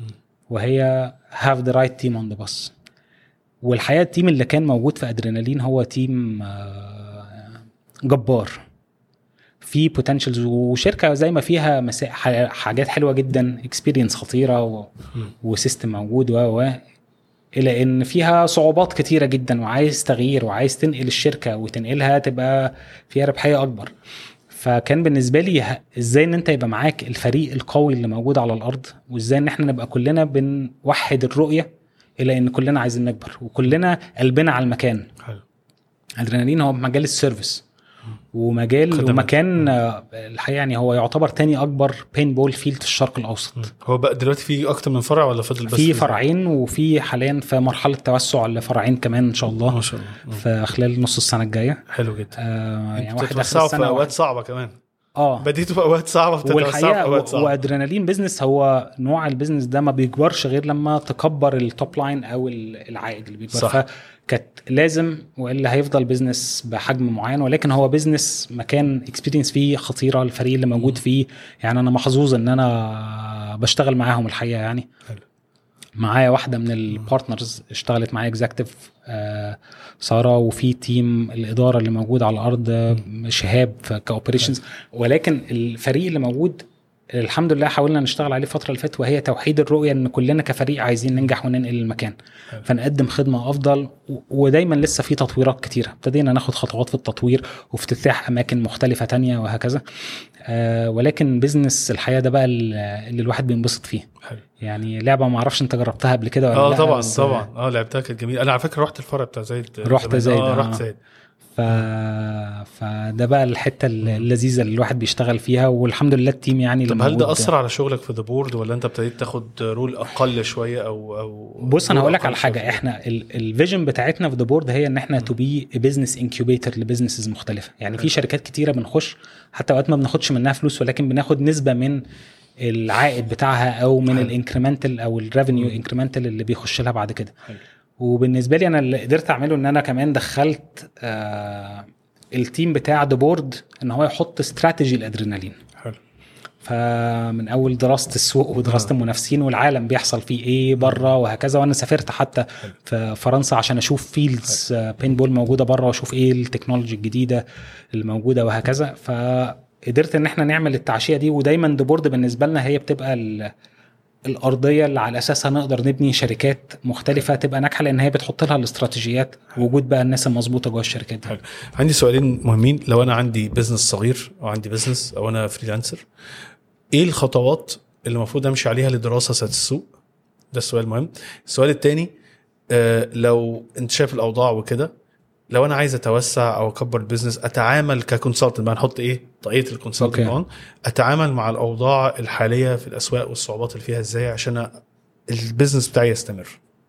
وهي have the right team on the bus والحقيقه التيم اللي كان موجود في ادرينالين هو تيم آه، جبار في بوتنشالز وشركه زي ما فيها مسا... ح- حاجات حلوه جدا اكسبيرينس خطيره و... مم. وسيستم موجود و و الى ان فيها صعوبات كتيره جدا وعايز تغيير وعايز تنقل الشركه وتنقلها تبقى فيها ربحيه اكبر فكان بالنسبه لي ه- ازاي ان انت يبقى معاك الفريق القوي اللي موجود على الارض وازاي ان احنا نبقى كلنا بنوحد الرؤيه الى ان كلنا عايزين نكبر وكلنا قلبنا على المكان حلو ادرينالين هو مجال السيرفيس ومجال خدمات. ومكان آه، الحقيقه يعني هو يعتبر تاني اكبر بين بول فيلد في الشرق الاوسط مم. هو بقى دلوقتي في اكتر من فرع ولا فضل بس في فرعين وفي حاليا في مرحله توسع لفرعين كمان ان شاء ما الله شاء الله مم. في خلال نص السنه الجايه حلو جدا آه يعني انتوا واحد اخر بتتوسعوا في السنه اوقات واحد صعبه كمان اه بديتوا في اوقات صعبه بتتوسعوا في والحقيقه اوقات و- صعبه وادرينالين بزنس هو نوع البزنس ده ما بيكبرش غير لما تكبر التوب لاين او ال- العائد اللي بيكبر صح. فكانت لازم والا هيفضل بزنس بحجم معين ولكن هو بزنس مكان اكسبيرينس فيه خطيره الفريق اللي موجود فيه يعني انا محظوظ ان انا بشتغل معاهم الحقيقه يعني حلو. معايا واحده من البارتنرز اشتغلت معايا اكزاكتيف آه ساره وفي تيم الاداره اللي موجود على الارض آه، شهاب في كاوبريشنز ولكن الفريق اللي موجود الحمد لله حاولنا نشتغل عليه الفتره اللي فاتت وهي توحيد الرؤيه ان كلنا كفريق عايزين ننجح وننقل المكان حلو. فنقدم خدمه افضل و- ودايما لسه في تطويرات كتيره ابتدينا ناخد خطوات في التطوير وافتتاح اماكن مختلفه تانية وهكذا آه ولكن بزنس الحياه ده بقى اللي اللي الواحد بينبسط فيه حلو يعني لعبه ما اعرفش انت جربتها قبل كده ولا اه لا طبعا بس- طبعا اه لعبتها كانت جميله انا على فكره رحت الفرع بتاع زايد رحت زمان. زايد، اه آه. رحت زايد ف... فده بقى الحته اللذيذه اللي الواحد بيشتغل فيها والحمد لله التيم يعني اللي طب هل موجود ده اثر على شغلك في ذا بورد ولا انت ابتديت تاخد رول اقل شويه او او بص انا رول هقول لك أقل على حاجه شوية؟ احنا الفيجن بتاعتنا في ذا بورد هي ان احنا تو بي بزنس انكيوبيتر لبزنسز مختلفه يعني في شركات كتيره بنخش حتى اوقات ما بناخدش منها فلوس ولكن بناخد نسبه من العائد بتاعها او من حلو. الانكريمنتال او الريفينيو انكريمنتال اللي بيخش لها بعد كده حلو. وبالنسبه لي انا اللي قدرت اعمله ان انا كمان دخلت آه التيم بتاع ذا بورد ان هو يحط استراتيجي الادرينالين حلو فمن اول دراسه السوق ودراسه المنافسين والعالم بيحصل فيه ايه بره وهكذا وانا سافرت حتى في فرنسا عشان اشوف فيلدز بين بول موجوده بره واشوف ايه التكنولوجي الجديده اللي موجوده وهكذا فقدرت ان احنا نعمل التعشيه دي ودايما ذا بورد بالنسبه لنا هي بتبقى ال- الارضيه اللي على اساسها نقدر نبني شركات مختلفه تبقى ناجحه لان هي بتحط لها الاستراتيجيات وجود بقى الناس المظبوطه جوه الشركات دي حلو عندي سؤالين مهمين لو انا عندي بزنس صغير او عندي بزنس او انا فريلانسر ايه الخطوات اللي المفروض امشي عليها لدراسه السوق ده السؤال المهم السؤال الثاني آه لو انت شايف الاوضاع وكده لو انا عايز اتوسع او اكبر البيزنس اتعامل ككونسلتنت بقى نحط ايه طاقيه الكونسلتنت أوكي. اون اتعامل مع الاوضاع الحاليه في الاسواق والصعوبات اللي فيها ازاي عشان أ- البيزنس بتاعي يستمر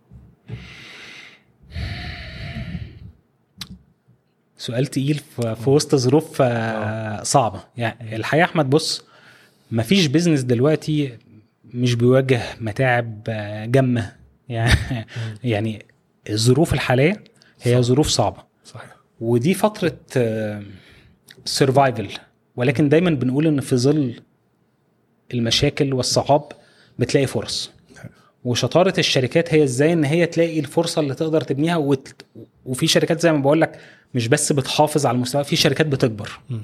سؤال تقيل في في وسط ظروف آه، صعبه يعني الحقيقه يا احمد بص مفيش بيزنس دلوقتي مش بيواجه متاعب آه، جمه يعني يعني الظروف الحاليه هي ظروف صعبه صحيح ودي فتره سرفايفل ولكن دايما بنقول ان في ظل المشاكل والصعاب بتلاقي فرص وشطاره الشركات هي ازاي ان هي تلاقي الفرصه اللي تقدر تبنيها وت... وفي شركات زي ما بقول لك مش بس بتحافظ على المستوى في شركات بتكبر مم.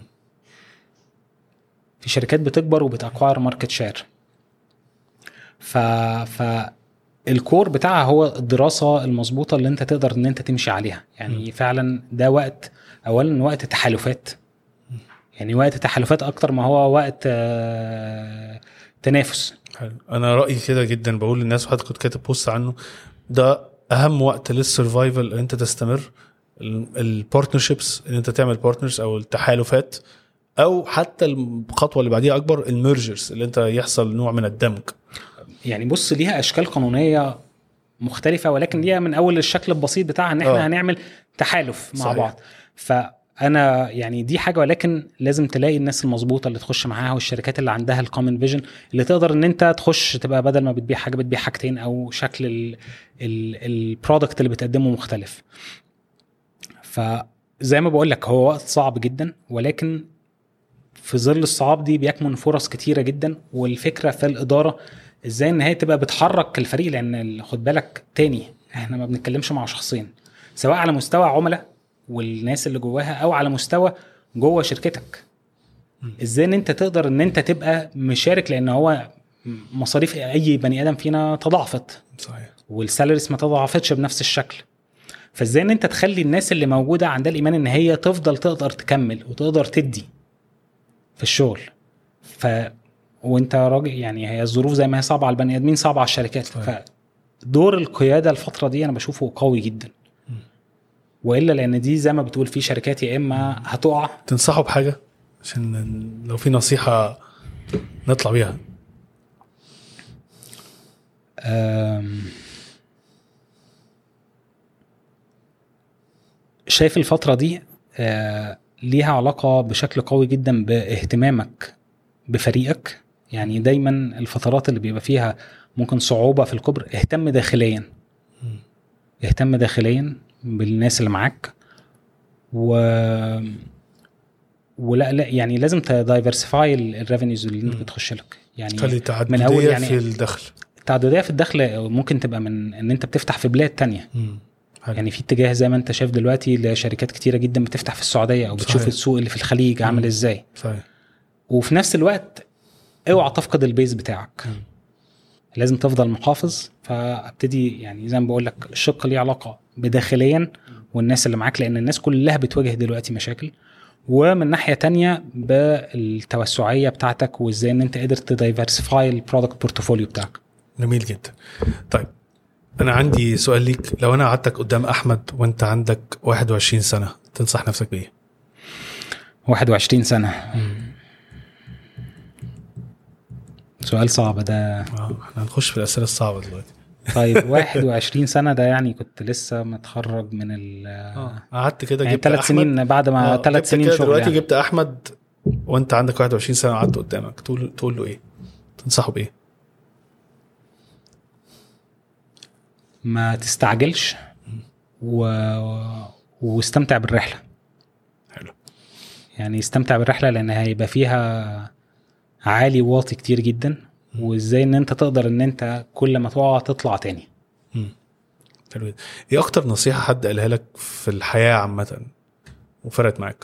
في شركات بتكبر وبتاكواير ماركت شير ف ف الكور بتاعها هو الدراسه المظبوطه اللي انت تقدر ان انت تمشي عليها يعني فعلا ده وقت اولا وقت تحالفات يعني وقت تحالفات اكتر ما هو وقت آه، تنافس حلو انا رايي كده جدا بقول للناس وحتى كنت كاتب بوست عنه ده اهم وقت للسرفايفل ان انت تستمر البارتنرشيبس ان انت تعمل بارتنرز او التحالفات او حتى الخطوه اللي بعديها اكبر الميرجرز اللي انت يحصل نوع من الدمج يعني بص ليها اشكال قانونيه مختلفه ولكن ليها من اول الشكل البسيط بتاعها ان احنا آه. هنعمل تحالف مع صحيح. بعض فانا يعني دي حاجه ولكن لازم تلاقي الناس المظبوطه اللي تخش معاها والشركات اللي عندها الكومن فيجن اللي تقدر ان انت تخش تبقى بدل ما بتبيع حاجه بتبيع حاجتين او شكل البرودكت اللي بتقدمه مختلف فزي ما بقول لك هو وقت صعب جدا ولكن في ظل الصعاب دي بيكمن فرص كتيره جدا والفكره في الاداره ازاي ان هي تبقى بتحرك الفريق لان ال- خد بالك تاني احنا ما بنتكلمش مع شخصين سواء على مستوى عملاء والناس اللي جواها او على مستوى جوه شركتك ازاي ان انت تقدر ان انت تبقى مشارك لان هو مصاريف اي بني ادم فينا تضاعفت صحيح والسالاريز ما تضاعفتش بنفس الشكل فازاي ان انت تخلي الناس اللي موجوده عندها الايمان ان هي تفضل تقدر تكمل وتقدر تدي في الشغل ف وانت راجل يعني هي الظروف زي ما هي صعبه على البني ادمين صعبه على الشركات صحيح. فدور القياده الفتره دي انا بشوفه قوي جدا والا لان دي زي ما بتقول في شركات يا اما هتقع تنصحوا بحاجه عشان لو في نصيحه نطلع بيها أم، شايف الفترة دي آه، ليها علاقة بشكل قوي جدا باهتمامك بفريقك يعني دايما الفترات اللي بيبقى فيها ممكن صعوبة في الكبر اهتم داخليا اهتم داخليا بالناس اللي معاك و ولا لا يعني لازم تدايفرسيفاي الريفينيوز اللي انت مم. بتخش لك يعني خلي تعدديه من أول يعني- في الدخل التعدديه في الدخل ممكن تبقى من ان انت بتفتح في بلاد تانية حلو. يعني في اتجاه زي ما انت شايف دلوقتي لشركات كتيره جدا بتفتح في السعوديه او بتشوف صحيح. السوق اللي في الخليج عامل مم. ازاي صحيح وفي نفس الوقت اوعى تفقد البيز بتاعك مم. لازم تفضل محافظ فابتدي يعني زي ما بقول لك الشق ليه علاقه بداخليا والناس اللي معاك لان الناس كلها بتواجه دلوقتي مشاكل ومن ناحيه تانية بالتوسعيه بتاعتك وازاي ان انت قادر تدايفرسيفاي البرودكت بورتفوليو بتاعك جميل جدا طيب انا عندي سؤال ليك لو انا قعدتك قدام احمد وانت عندك 21 سنه تنصح نفسك بايه 21 سنه سؤال صعب ده اه احنا هنخش في الاسئله الصعبه دلوقتي طيب 21 سنه ده يعني كنت لسه متخرج من ال اه قعدت كده يعني جبت ثلاث أحمد- سنين بعد آه، ما جبت ثلاث سنين كده شغل دلوقتي يعني. جبت احمد وانت عندك 21 سنه وقعدت قدامك تقول تقول له ايه تنصحه بايه ما تستعجلش و... واستمتع بالرحله حلو يعني استمتع بالرحله لان هيبقى فيها عالي وواطي كتير جدا وازاي ان انت تقدر ان انت كل ما تقع تطلع تاني مم. حلو جدا. ايه اكتر نصيحه حد قالها لك في الحياه عامه وفرقت معاك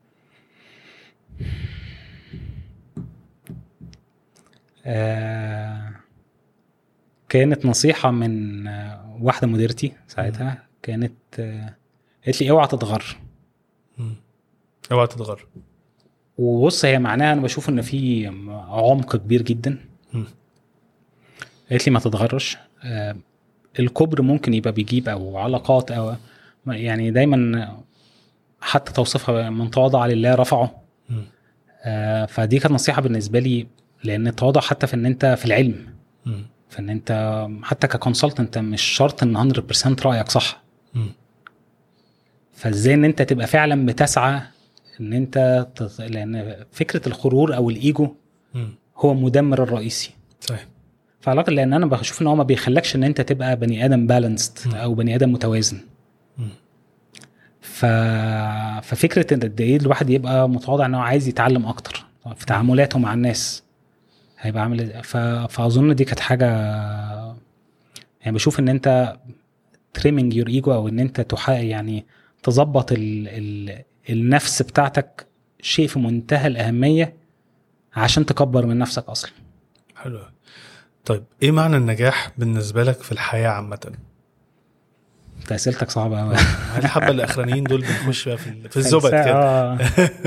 آه كانت نصيحة من آه، واحدة مديرتي ساعتها كانت آه، قالت لي اوعى تتغر مم. اوعى تتغر وبص هي معناها انا بشوف ان في عمق كبير جدا مم. قالت لي ما تتغرش آه، الكبر ممكن يبقى بيجيب او علاقات او يعني دايما حتى توصيفها من تواضع لله رفعه مم. آه، فدي كانت نصيحه بالنسبه لي لان التواضع حتى في ان انت في العلم مم. في ان انت حتى ككونسلت انت مش شرط ان 100% رايك صح مم. فازاي ان انت تبقى فعلا بتسعى ان انت تط... لان فكره الغرور او الايجو مم. هو مدمر الرئيسي صحيح فعلاقه لان انا بشوف ان هو ما بيخلكش ان انت تبقى بني ادم بالانسد مم. او بني ادم متوازن مم. ف... ففكره ان قد ايه الواحد يبقى متواضع ان هو عايز يتعلم اكتر في تعاملاته مع الناس هيبقى عامل إزاي؟ ف... فاظن دي كانت حاجه يعني بشوف ان انت تريمينج يور ايجو او ان انت تح... يعني تظبط ال... ال... النفس بتاعتك شيء في منتهى الاهميه عشان تكبر من نفسك اصلا حلو أوي. طيب ايه معنى النجاح بالنسبه لك في الحياه عامه انت اسئلتك صعبه قوي الحبه الاخرانيين دول بنخش بقى في ال- في الزبد كده آه.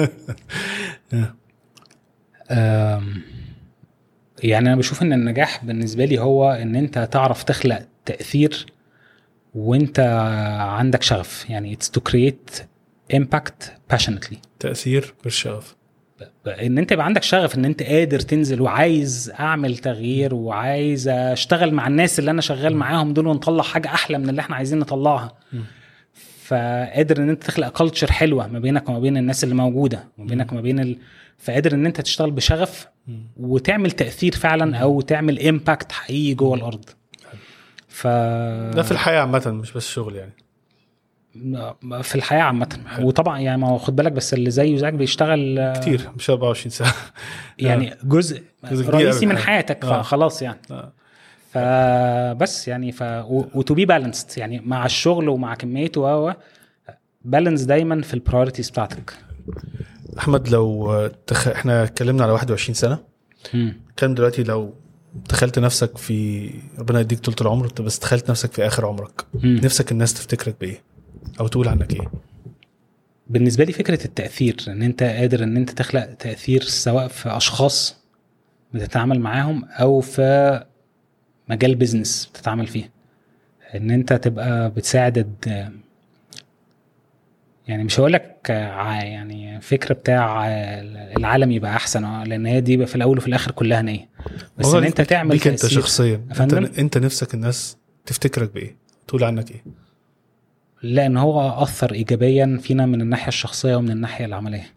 آم، يعني انا بشوف ان النجاح بالنسبه لي هو ان انت تعرف تخلق تاثير وانت عندك شغف يعني it's to create impact passionately تاثير بالشغف ب- ان انت يبقى عندك شغف ان انت قادر تنزل وعايز اعمل تغيير وعايز اشتغل مع الناس اللي انا شغال معاهم دول ونطلع حاجه احلى من اللي احنا عايزين نطلعها فقادر ان انت تخلق كلتشر حلوه ما بينك وما بين الناس اللي موجوده وما بينك وما بين ال... فقادر ان انت تشتغل بشغف وتعمل تاثير فعلا او تعمل امباكت حقيقي جوه الارض ف ده في الحياه عامه مش بس شغل يعني في الحياه عامه وطبعا يعني ما هو خد بالك بس اللي زيه زيك بيشتغل كتير مش 24 ساعه يعني جزء جزء كبير رئيسي أوي من من حياتك آه. فخلاص يعني آه. فبس يعني ف وتو بي بالانسد يعني مع الشغل ومع كميته و بالانس دايما في البرايورتيز بتاعتك احمد لو تخ... احنا اتكلمنا على 21 سنه مم. كان دلوقتي لو تخيلت نفسك في ربنا يديك طول العمر أنت بس تخيلت نفسك في اخر عمرك مم. نفسك الناس تفتكرك بايه او تقول عنك ايه بالنسبه لي فكره التاثير ان انت قادر ان انت تخلق تاثير سواء في اشخاص بتتعامل معاهم او في مجال بيزنس بتتعامل فيه ان انت تبقى بتساعد الد- يعني مش هقول لك يعني فكره بتاع العالم يبقى احسن آه، لان هي دي في الاول وفي الاخر كلها نيه بس والله ان انت ليك- تعمل ليك انت تأثير. شخصيا يا انت, فندم؟ انت نفسك الناس تفتكرك بايه تقول عنك ايه لان هو اثر ايجابيا فينا من الناحيه الشخصيه ومن الناحيه العمليه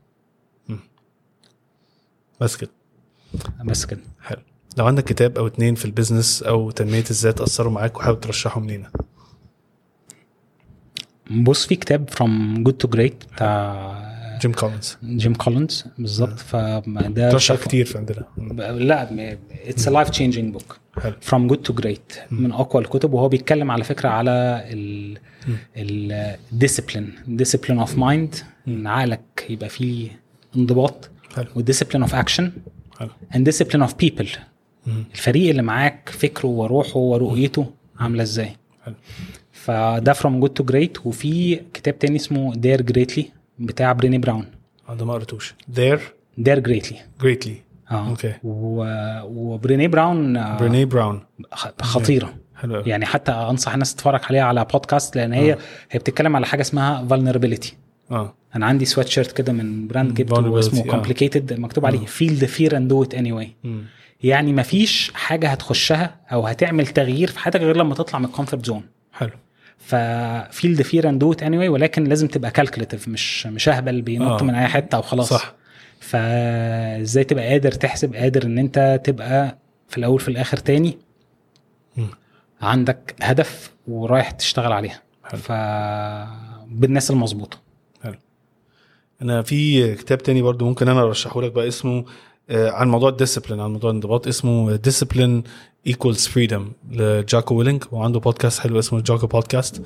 بس كده بس كده حلو لو عندك كتاب او اتنين في البيزنس او تنميه الذات اثروا معاك وحابب ترشحهم لينا بص في كتاب From Good to Great بتاع جيم كولينز جيم كولينز بالظبط فده ترشح شايفه- كتير في عندنا ب- لا اتس لايف تشينجينج بوك حلو From Good to Great من اقوى الكتب وهو بيتكلم على فكره على ال الديسيبلين ديسيبلين اوف مايند ان عقلك يبقى فيه انضباط حلو وديسيبلين اوف اكشن حلو اند ديسيبلين اوف بيبل مم. الفريق اللي معاك فكره وروحه ورؤيته عامله ازاي حلو فده فروم جود تو جريت وفي كتاب تاني اسمه دير جريتلي بتاع بريني براون انا ما قريتوش there دير جريتلي greatly اه أوكي. و... وبريني براون آه، بريني براون خ- خطيره حلو أوي. يعني حتى انصح الناس تتفرج عليها على بودكاست لان هي هي بتتكلم على حاجه اسمها vulnerability اه انا عندي سويت شيرت كده من براند مم، جبته vulnerability، اسمه آه. complicated مكتوب عليه feel the fear and do it anyway مم. يعني مفيش حاجه هتخشها او هتعمل تغيير في حياتك غير لما تطلع من الكومفورت زون حلو ففيل ذا فير اند دو ات اني ولكن لازم تبقى كالكوليتيف مش مش اهبل بينط آه. من اي حته وخلاص صح. فازاي تبقى قادر تحسب قادر ان انت تبقى في الاول في الاخر تاني مم. عندك هدف ورايح تشتغل عليها حلو. ف بالناس المظبوطه حلو انا في كتاب تاني برضو ممكن انا ارشحه لك بقى اسمه آه، عن موضوع الديسيبلين عن موضوع الانضباط اسمه ديسيبلين ايكوالز فريدم لجاكو ويلينج وعنده بودكاست حلو اسمه جاكو بودكاست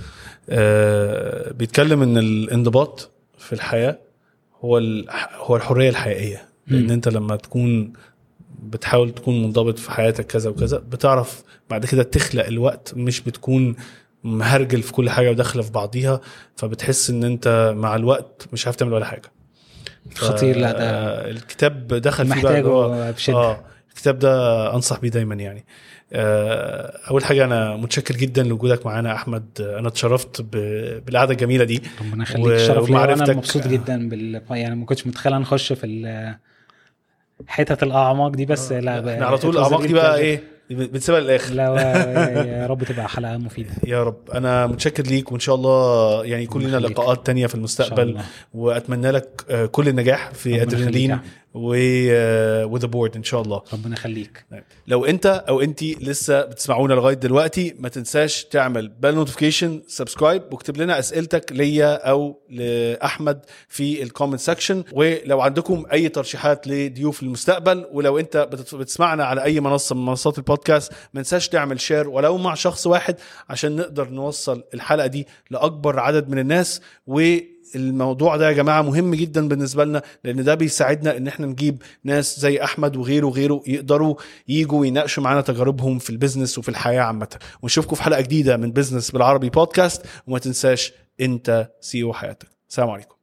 آه، بيتكلم ان الانضباط في الحياه هو ال- هو الحريه الحقيقيه لان مم. انت لما تكون بتحاول تكون منضبط في حياتك كذا وكذا بتعرف بعد كده تخلق الوقت مش بتكون مهرجل في كل حاجه وداخله في بعضيها فبتحس ان انت مع الوقت مش عارف تعمل ولا حاجه ف- خطير لا ده آه، الكتاب دخل فيه بقى اللي هو- محتاجه بشده اه الكتاب ده انصح بيه دايما يعني آه، اول حاجه انا متشكر جدا لوجودك معانا يا احمد آه، انا اتشرفت ب- بالقعده الجميله دي ربنا يخليك و- شرف ليا وانا ومعرفتك- مبسوط جدا بال يعني ما كنتش متخيل نخش في ال- حتت الاعماق دي بس لا احنا على طول it was a الاعماق دي real بقى pleasure. ايه بنسيبها للاخر لا و- يا رب تبقى حلقه مفيده يا رب انا متشكر ليك وان شاء الله يعني يكون ربنا لنا يخليك. لقاءات تانية في ان شاء المستقبل الله واتمنى لك آه، كل النجاح في ربنا يخليك ادرينالين يا و وذا بورد ان شاء الله ربنا يخليك لو انت او انت لسه بتسمعونا لغايه دلوقتي ما تنساش تعمل بال نوتيفيكيشن سبسكرايب واكتب لنا اسئلتك ليا او لاحمد في الكومنت سكشن ولو عندكم اي ترشيحات لضيوف المستقبل ولو انت بتت- بتسمعنا على اي منصه من منصات البودكاست ما تنساش تعمل شير ولو مع شخص واحد عشان نقدر نوصل الحلقه دي لاكبر عدد من الناس و الموضوع ده يا جماعه مهم جدا بالنسبه لنا لان ده بيساعدنا ان احنا نجيب ناس زي احمد وغيره وغيره يقدروا يجوا ويناقشوا معانا تجاربهم في البيزنس وفي الحياه عامه ونشوفكم في حلقه جديده من بيزنس بالعربي بودكاست وما تنساش انت سي او حياتك سلام عليكم